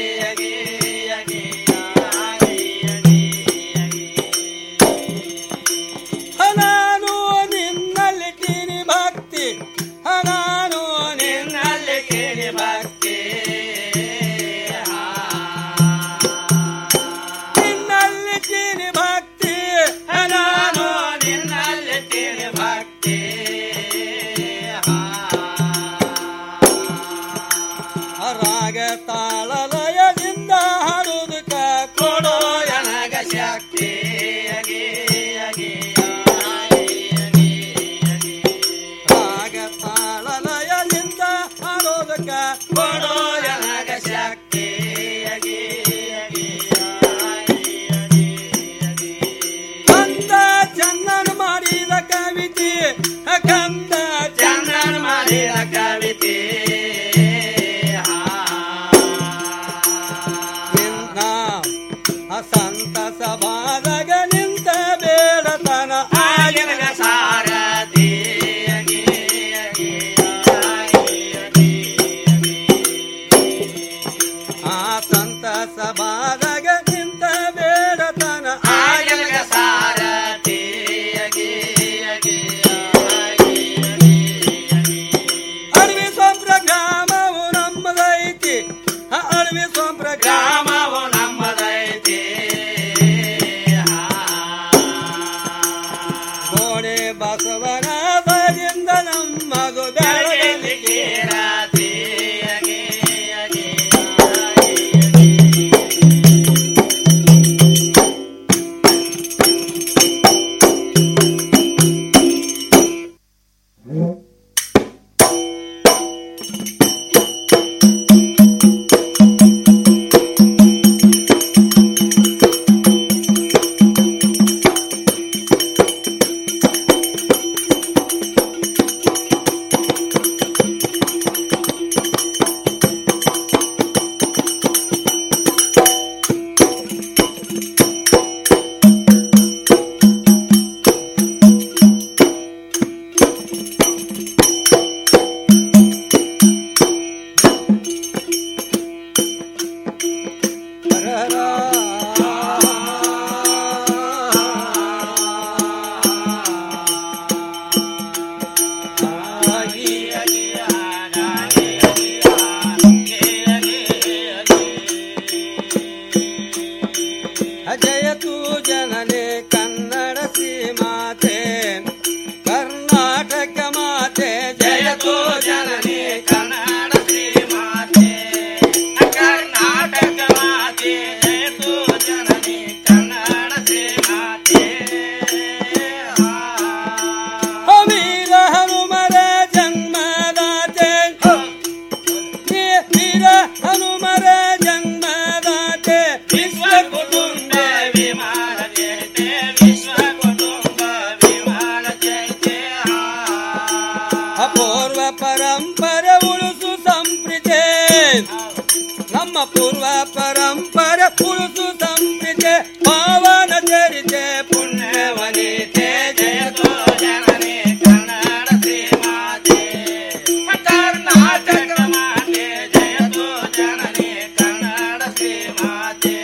ನಾನು ನಿನ್ನಲ್ಲಿ ಕಿರಿ ಭಕ್ತಿ ನಾನು ನಿನ್ನಲ್ಲಿ ಕಿರಿ ಭಕ್ತಿ ನಿನ್ನಲ್ಲಿ ಕಿರಿ ಭಕ್ತಿ ನಾನು ನಿನ್ನಲ್ಲಿ ಕಿರಿ ಭಕ್ತಿ ರಾಗ ತಾಳಲಯದಿಂದ ಹಾಡುವುದಕ್ಕ ಕೊಡೋ ನನಗ ಶಕ್ತಿ ರಾಗ ತಾಳಲಯದಿಂದ ಹಾಡೋದಕ್ಕ ಕೊಡೋ ನನಗ ಶಕ್ತಿ ಕಂದ ಚಂದನ ಮಾಡಿದ ಕವಿತೆ ಕಂದ ಚಂದನ ಮಾಡಿದ ಕವಿತೆ ನಿನ್ನ ಸಂತ ಸಭಾದಾಗ ನಿಂತ ಬೇಡತನ ಆಗಿನ ಸಾರಥಿ ಆ ಸಂತ ಸಭಾದಾಗ ನಿಂತ ಬೇಡತನ ಆಗಿನ ಸಾರಥಿ ಅಡವಿ ಸೊಂಪ್ರ ಗ್ರಾಮವು ನಮ್ಮದೈತಿ ಆ ಅಡವಿ ಸೊಂಪ್ರ ಗ್ರಾಮವು ನಮ್ಮದೈತಿ ಜನನಿ ಕನ್ನಡ ಶ್ರೀಮಾತೆ ಕರ್ನಾಟಕ ಮಾತೆ ಜಯತು ಜನನಿ ಕನ್ನಡ ಶ್ರೀಮಾತೆ ವೀರ ಹನುಮರ ಜನ್ಮದಾತೆ ವೀರ ಹನುಮರ ಜನ್ಮದಾತೆ ವಿಶ್ವ ಕುಟುಂಬ ವಿಮಾನ ಜಯತೆ ವಿಶ್ವ ಕುಟುಂಬ ವಿಮಾನ ಜಯತೆ ಅಪೂರ್ವ ಪರಂಪರೆ ಉಳಿಸು ಸಂಪ್ರೀತೆ ನಮ್ಮ ಪೂರ್ವ ಪರಂಪರೆ ಉಳಿಸು ಸಂಪ್ರೀತೆ ಪಾವನ ಚರಿತೆ ಪುಣ್ಯವನಿತೆ ಜಯತೋ ಜನನಿ ಕನ್ನಡ ಶ್ರೀಮಾತೆ ಕರ್ನಾಟಕ ಮಾತೆ ಜಯತೋ ಜನನಿ ಕನ್ನಡ ಶ್ರೀಮಾತೆ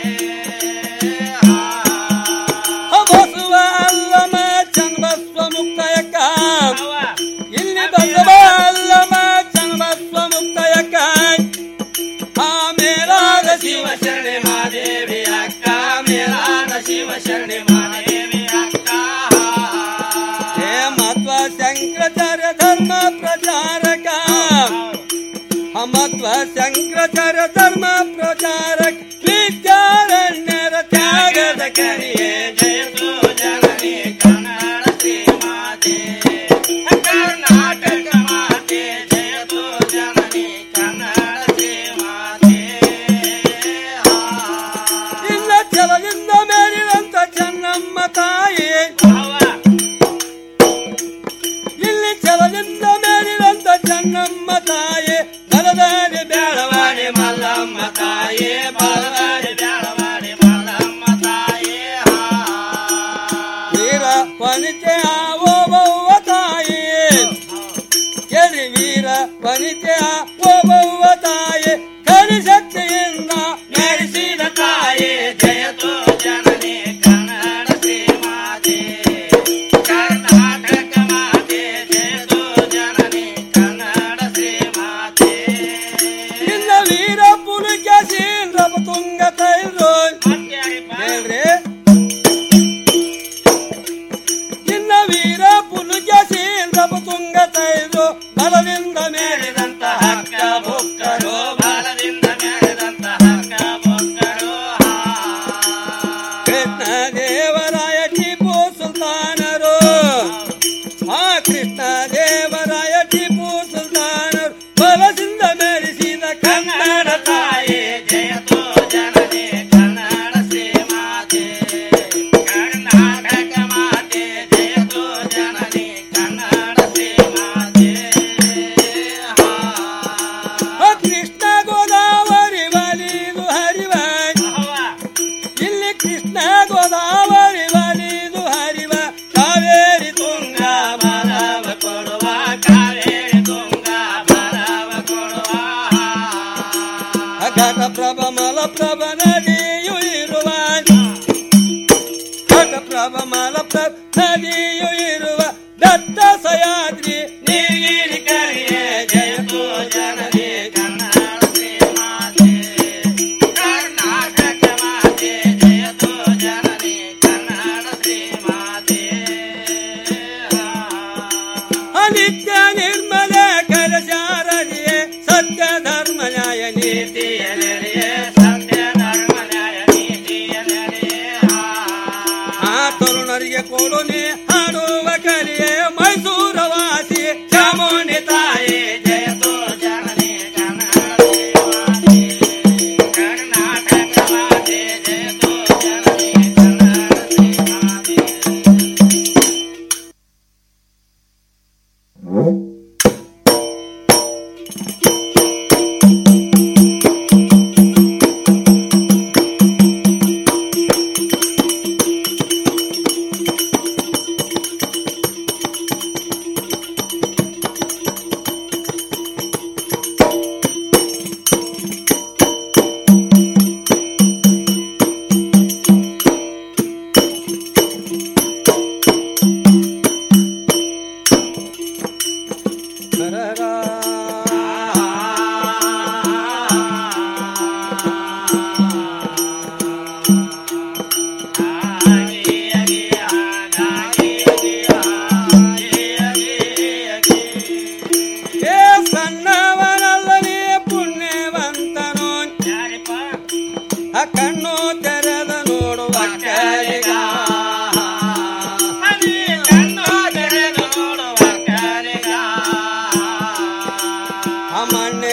ಬಸವ ಅಲ್ಲಮ ಚನ್ನಬಸವ ಮುಕ್ತಯಕ ಇಲ್ಲಿ ಬಸವ ಅಲ್ಲಮ ಚನ್ನಬಸವ ಮುಕ್ತಯಕ ಆ ಮೇಲಾದ ಶಿವ ಶರಣೆ ಮಾದೇವಿ ಅಕ್ಕ ಮೇಲಾದ ಶಿವ ಶರಣೆ ಮಾದೇವಿ ಅಕ್ಕ ಹೇ ಮಧ್ವ ಶಂಕರಾಚಾರ್ಯ ಧರ್ಮ ಪ್ರಚಾರಕ ಮಧ್ವ ಶಂಕರಾಚಾರ್ಯ ಧರ್ಮ ಪ್ರಚಾರಕ ವಿದ್ಯಾರಣ್ಯರ ತ್ಯಾಗದ ಕರಿಯೇ ಜಯತು ಜನನಿ ಕನ್ನಡ ಶ್ರೀಮಾತೆ ಕರ್ನಾಟಕ ಮಾತೆ ಜಯತು ಜನನಿ ಕನ್ನಡ ಶ್ರೀಮಾತೆ ಇಲ್ಲ ಛಲದಿಂದ ಮೇಲಿದಂತ ಚೆನ್ನಮ್ಮ ತಾಯಿ ಇಲ್ಲಿ ಛಲದಿಂದ ಮೇಲಿದಂತ ಚೆನ್ನಮ್ಮ ತಾಯಿ ಬಲದಾಡಿ ಬೇಡವಾಡಿ ಮಲ್ಲಮ್ಮ ತಾಯಿ ಬಲದಾಡಿ ಬೇಡವಾಡಿ ಮಲ್ಲಮ್ಮ ತಾಯಿ ವೀರ ವನಿತೆ ಓಬವ್ವ ತಾಯಿ ಕೆರಿ ವೀರ ವನಿತೆ ಓಬವ್ವ ತಾಯಿ ಕರಿಶಕ್ತಿಯಿಂದ ನಡೆಸಿದ ತಾಯಿ ಜಯತು ಜನನಿ ಕನ್ನಡ ಶ್ರೀಮಾತೆ ಕರ್ನಾಟಕ ಮಾತೆ ಜಯತು ಜನನಿ ಕನ್ನಡ ಶ್ರೀಮಾತೆ ಇನ್ನ ವೀರ ಪುಲಕೇಶೀಂದ್ರ ತುಂಗ ತೈರು ಹೇಳ್ರಿ ಇನ್ನ ವೀರ ಪುಲಕೇಶೀಂದ್ರ ತುಂಗ ತೈರು ಬಲದಿಂದ ಮೇಲಿದಂತ ಹಕ್ಕ ಬುಕ್ಕರು ಬಲದಿಂದ ಮೇಲಿದಂತ ಹಕ್ಕ ಬುಕ್ಕರು ಕೃಷ್ಣ ದೇವರಾಯ ಟಿಪ್ಪು ಸುಲ್ತಾನರು ಆ ಕೃಷ್ಣ ದೇವರಾಯ ಟಿಪ್ಪು ಸುಲ್ತಾನರು ಬಲದಿಂದ ಮೆರೆಸಿದ ಕನ್ನಡ ತಾಯಿ ಜಯತೋ ಜನನಿ ಕನ್ನಡ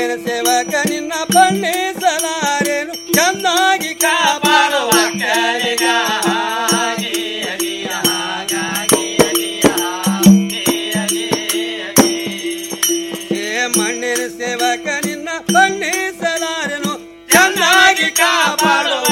ಮಣ್ಣಿನ ಸೇವಕ ನಿನ್ನ ಬಣ್ಣಿಸಲಾರೇನು ಚೆನ್ನಾಗಿ ಕಾಪಾಡುವ ಏ ಮಣ್ಣಿನ ಸೇವಕ ನಿನ್ನ ಬಣ್ಣಿಸಲಾರೆನು ಚೆನ್ನಾಗಿ ಕಾಪಾಡುವ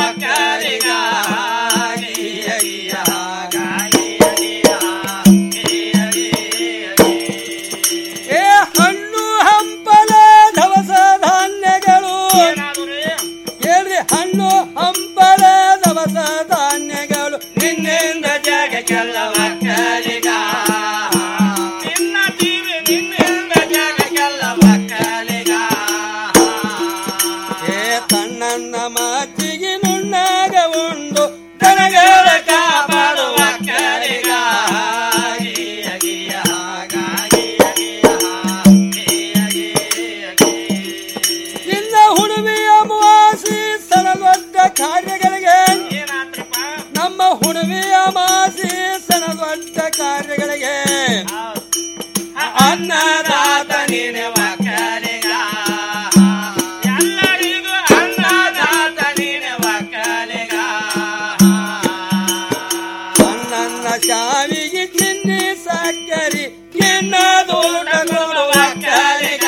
ಏ ಹಣ್ಣು ಹಂಪಲ ದವಸ ಧಾನ್ಯಗಳು ಹೇಳ್ರಿ ಹಣ್ಣು ಹಂಪಲ ದವಸ ಧಾನ್ಯಗಳು ನಿನ್ನಿಂದ ಜಗಕ್ಕೆಲ್ಲ ಮಕ್ಕಳಿಗ ನಿನ್ನ ಜೀವಿ ನಿನ್ನಿಂದ ಜಗಕ್ಕೆಲ್ಲ ಮಕ್ಕಳಿಗ ಏ ತನ್ನನ್ನ ಮಾತಿಗೆ ನುಣ್ಣಾಗ ಉಂಡು ದನಗಳ ಕಾಪಾಡುವ ಮಕ್ಕಳಿಗ ನಿನ್ನ ಹುಡುವಿಯ ಮಾಸಿ ಸಣದೊಡ್ಡ ಕಾರ್ಯಗಳಿಗೆ ನಮ್ಮ ಹುಡುವಿಯ ಮಾಸಿ ಸಣದೊಡ್ಡ ಕಾರ್ಯಗಳಿಗೆ ಅನ್ನದಾತ ನೀನೆ ಮಕ್ಕಳಿಗ ಎಲ್ಲರಿಗೂ ಅನ್ನದಾತ ನೀನೆ ಮಕ್ಕಳಿಗ ನನ್ನ ಶಾವಿಗೆ ಚಿನ್ನಿ ಸಕ್ಕರಿ ಎನ್ನ ದೋಟ ಕೊಡುವ ಮಕ್ಕಳಿಗ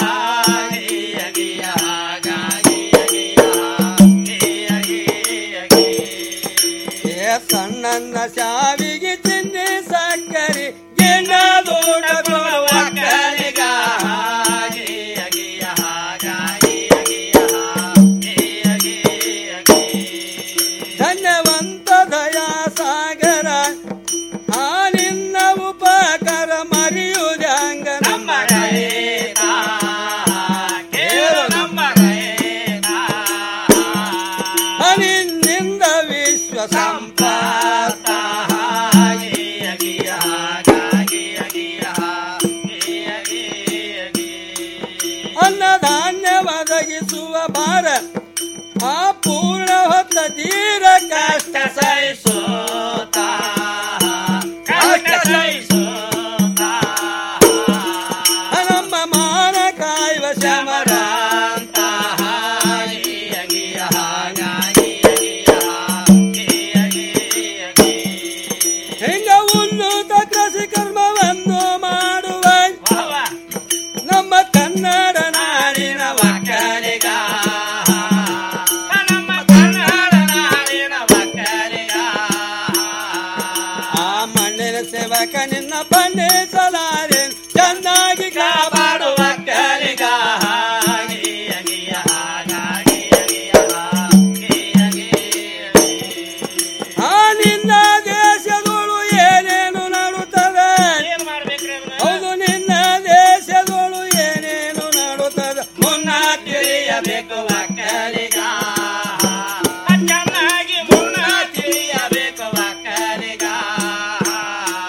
ಏ ಸಣ್ಣನ್ನ ಶಾವಿಗೆ ಚಿನ್ನಿ ಸಕ್ಕರಿ ಎನ್ನ ದೋಟ ಕೊಡುವ ಮಕ್ಕಳಿಗ ಧನ್ಯವಂತ ದಯಾ ಸಾಗರ ಆ ನಿನ್ನ ಉಪಕಾರ ಮರೆಯುವುದಂಗ ನಮ್ಮ ಕೇಳು ನಮ್ಮ ನಿನ್ನಿಂದ ವಿಶ್ವ ಸಂಪಾತ ಅನ್ನಧಾನ್ಯ ಒದಗಿಸುವ ಭಾರ ಆ ಪೂರ್ಣ ಹೊತ್ತ ತೀರ ಕಷ್ಟ ಸಹಿಸೋತ ಕಷ್ಟ ಸಹಿಸೋತ ನಮ್ಮ ಮಾನ ಕಾಯುವ ಶಮರಾಂತ ಹಿಂಗ ಉನ್ನತ ಕೃಷಿ ಕರ್ಮವನ್ನು ಮಾಡುವ ನಮ್ಮ ಕನ್ನಡ ನಾಡಿನ ಮಕ್ಕಳಿಗ ನಮ್ಮ ಕನ್ನಡ ನಾಡಿನ ಮಕ್ಕಳಿಗ ಆ ಮಣ್ಣಿನ ಸೇವಕ ನಿನ್ನ ಬಣ್ಣಿಸಲಾರೆ ಚೆನ್ನಾಗಿ ಕಾಪಾಡುವ ಮಕ್ಕಳಿಗ ಆ ನಿನ್ನ ದೇಶದೊಳು ಏನೇನು ನಡುತ್ತದೆ ಹೌದು ನಿನ್ನ ದೇಶದೊಳು ಏನೇನು ನಡುತ್ತದೆ ಮುನ್ನ ತಿಳಿಯಬೇಕು ಮಕ್ಕಳಿಗ ಚೆನ್ನಾಗಿ ಮುನ್ನ ತಿಳಿಯಬೇಕು ಮಕ್ಕಳಿಗ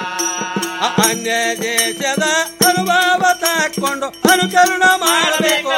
ಅನ್ಯ ದೇಶದ ಅನುಭವ ತಕ್ಕೊಂಡು ಅನುಕರಣ ಮಾಡಬೇಕು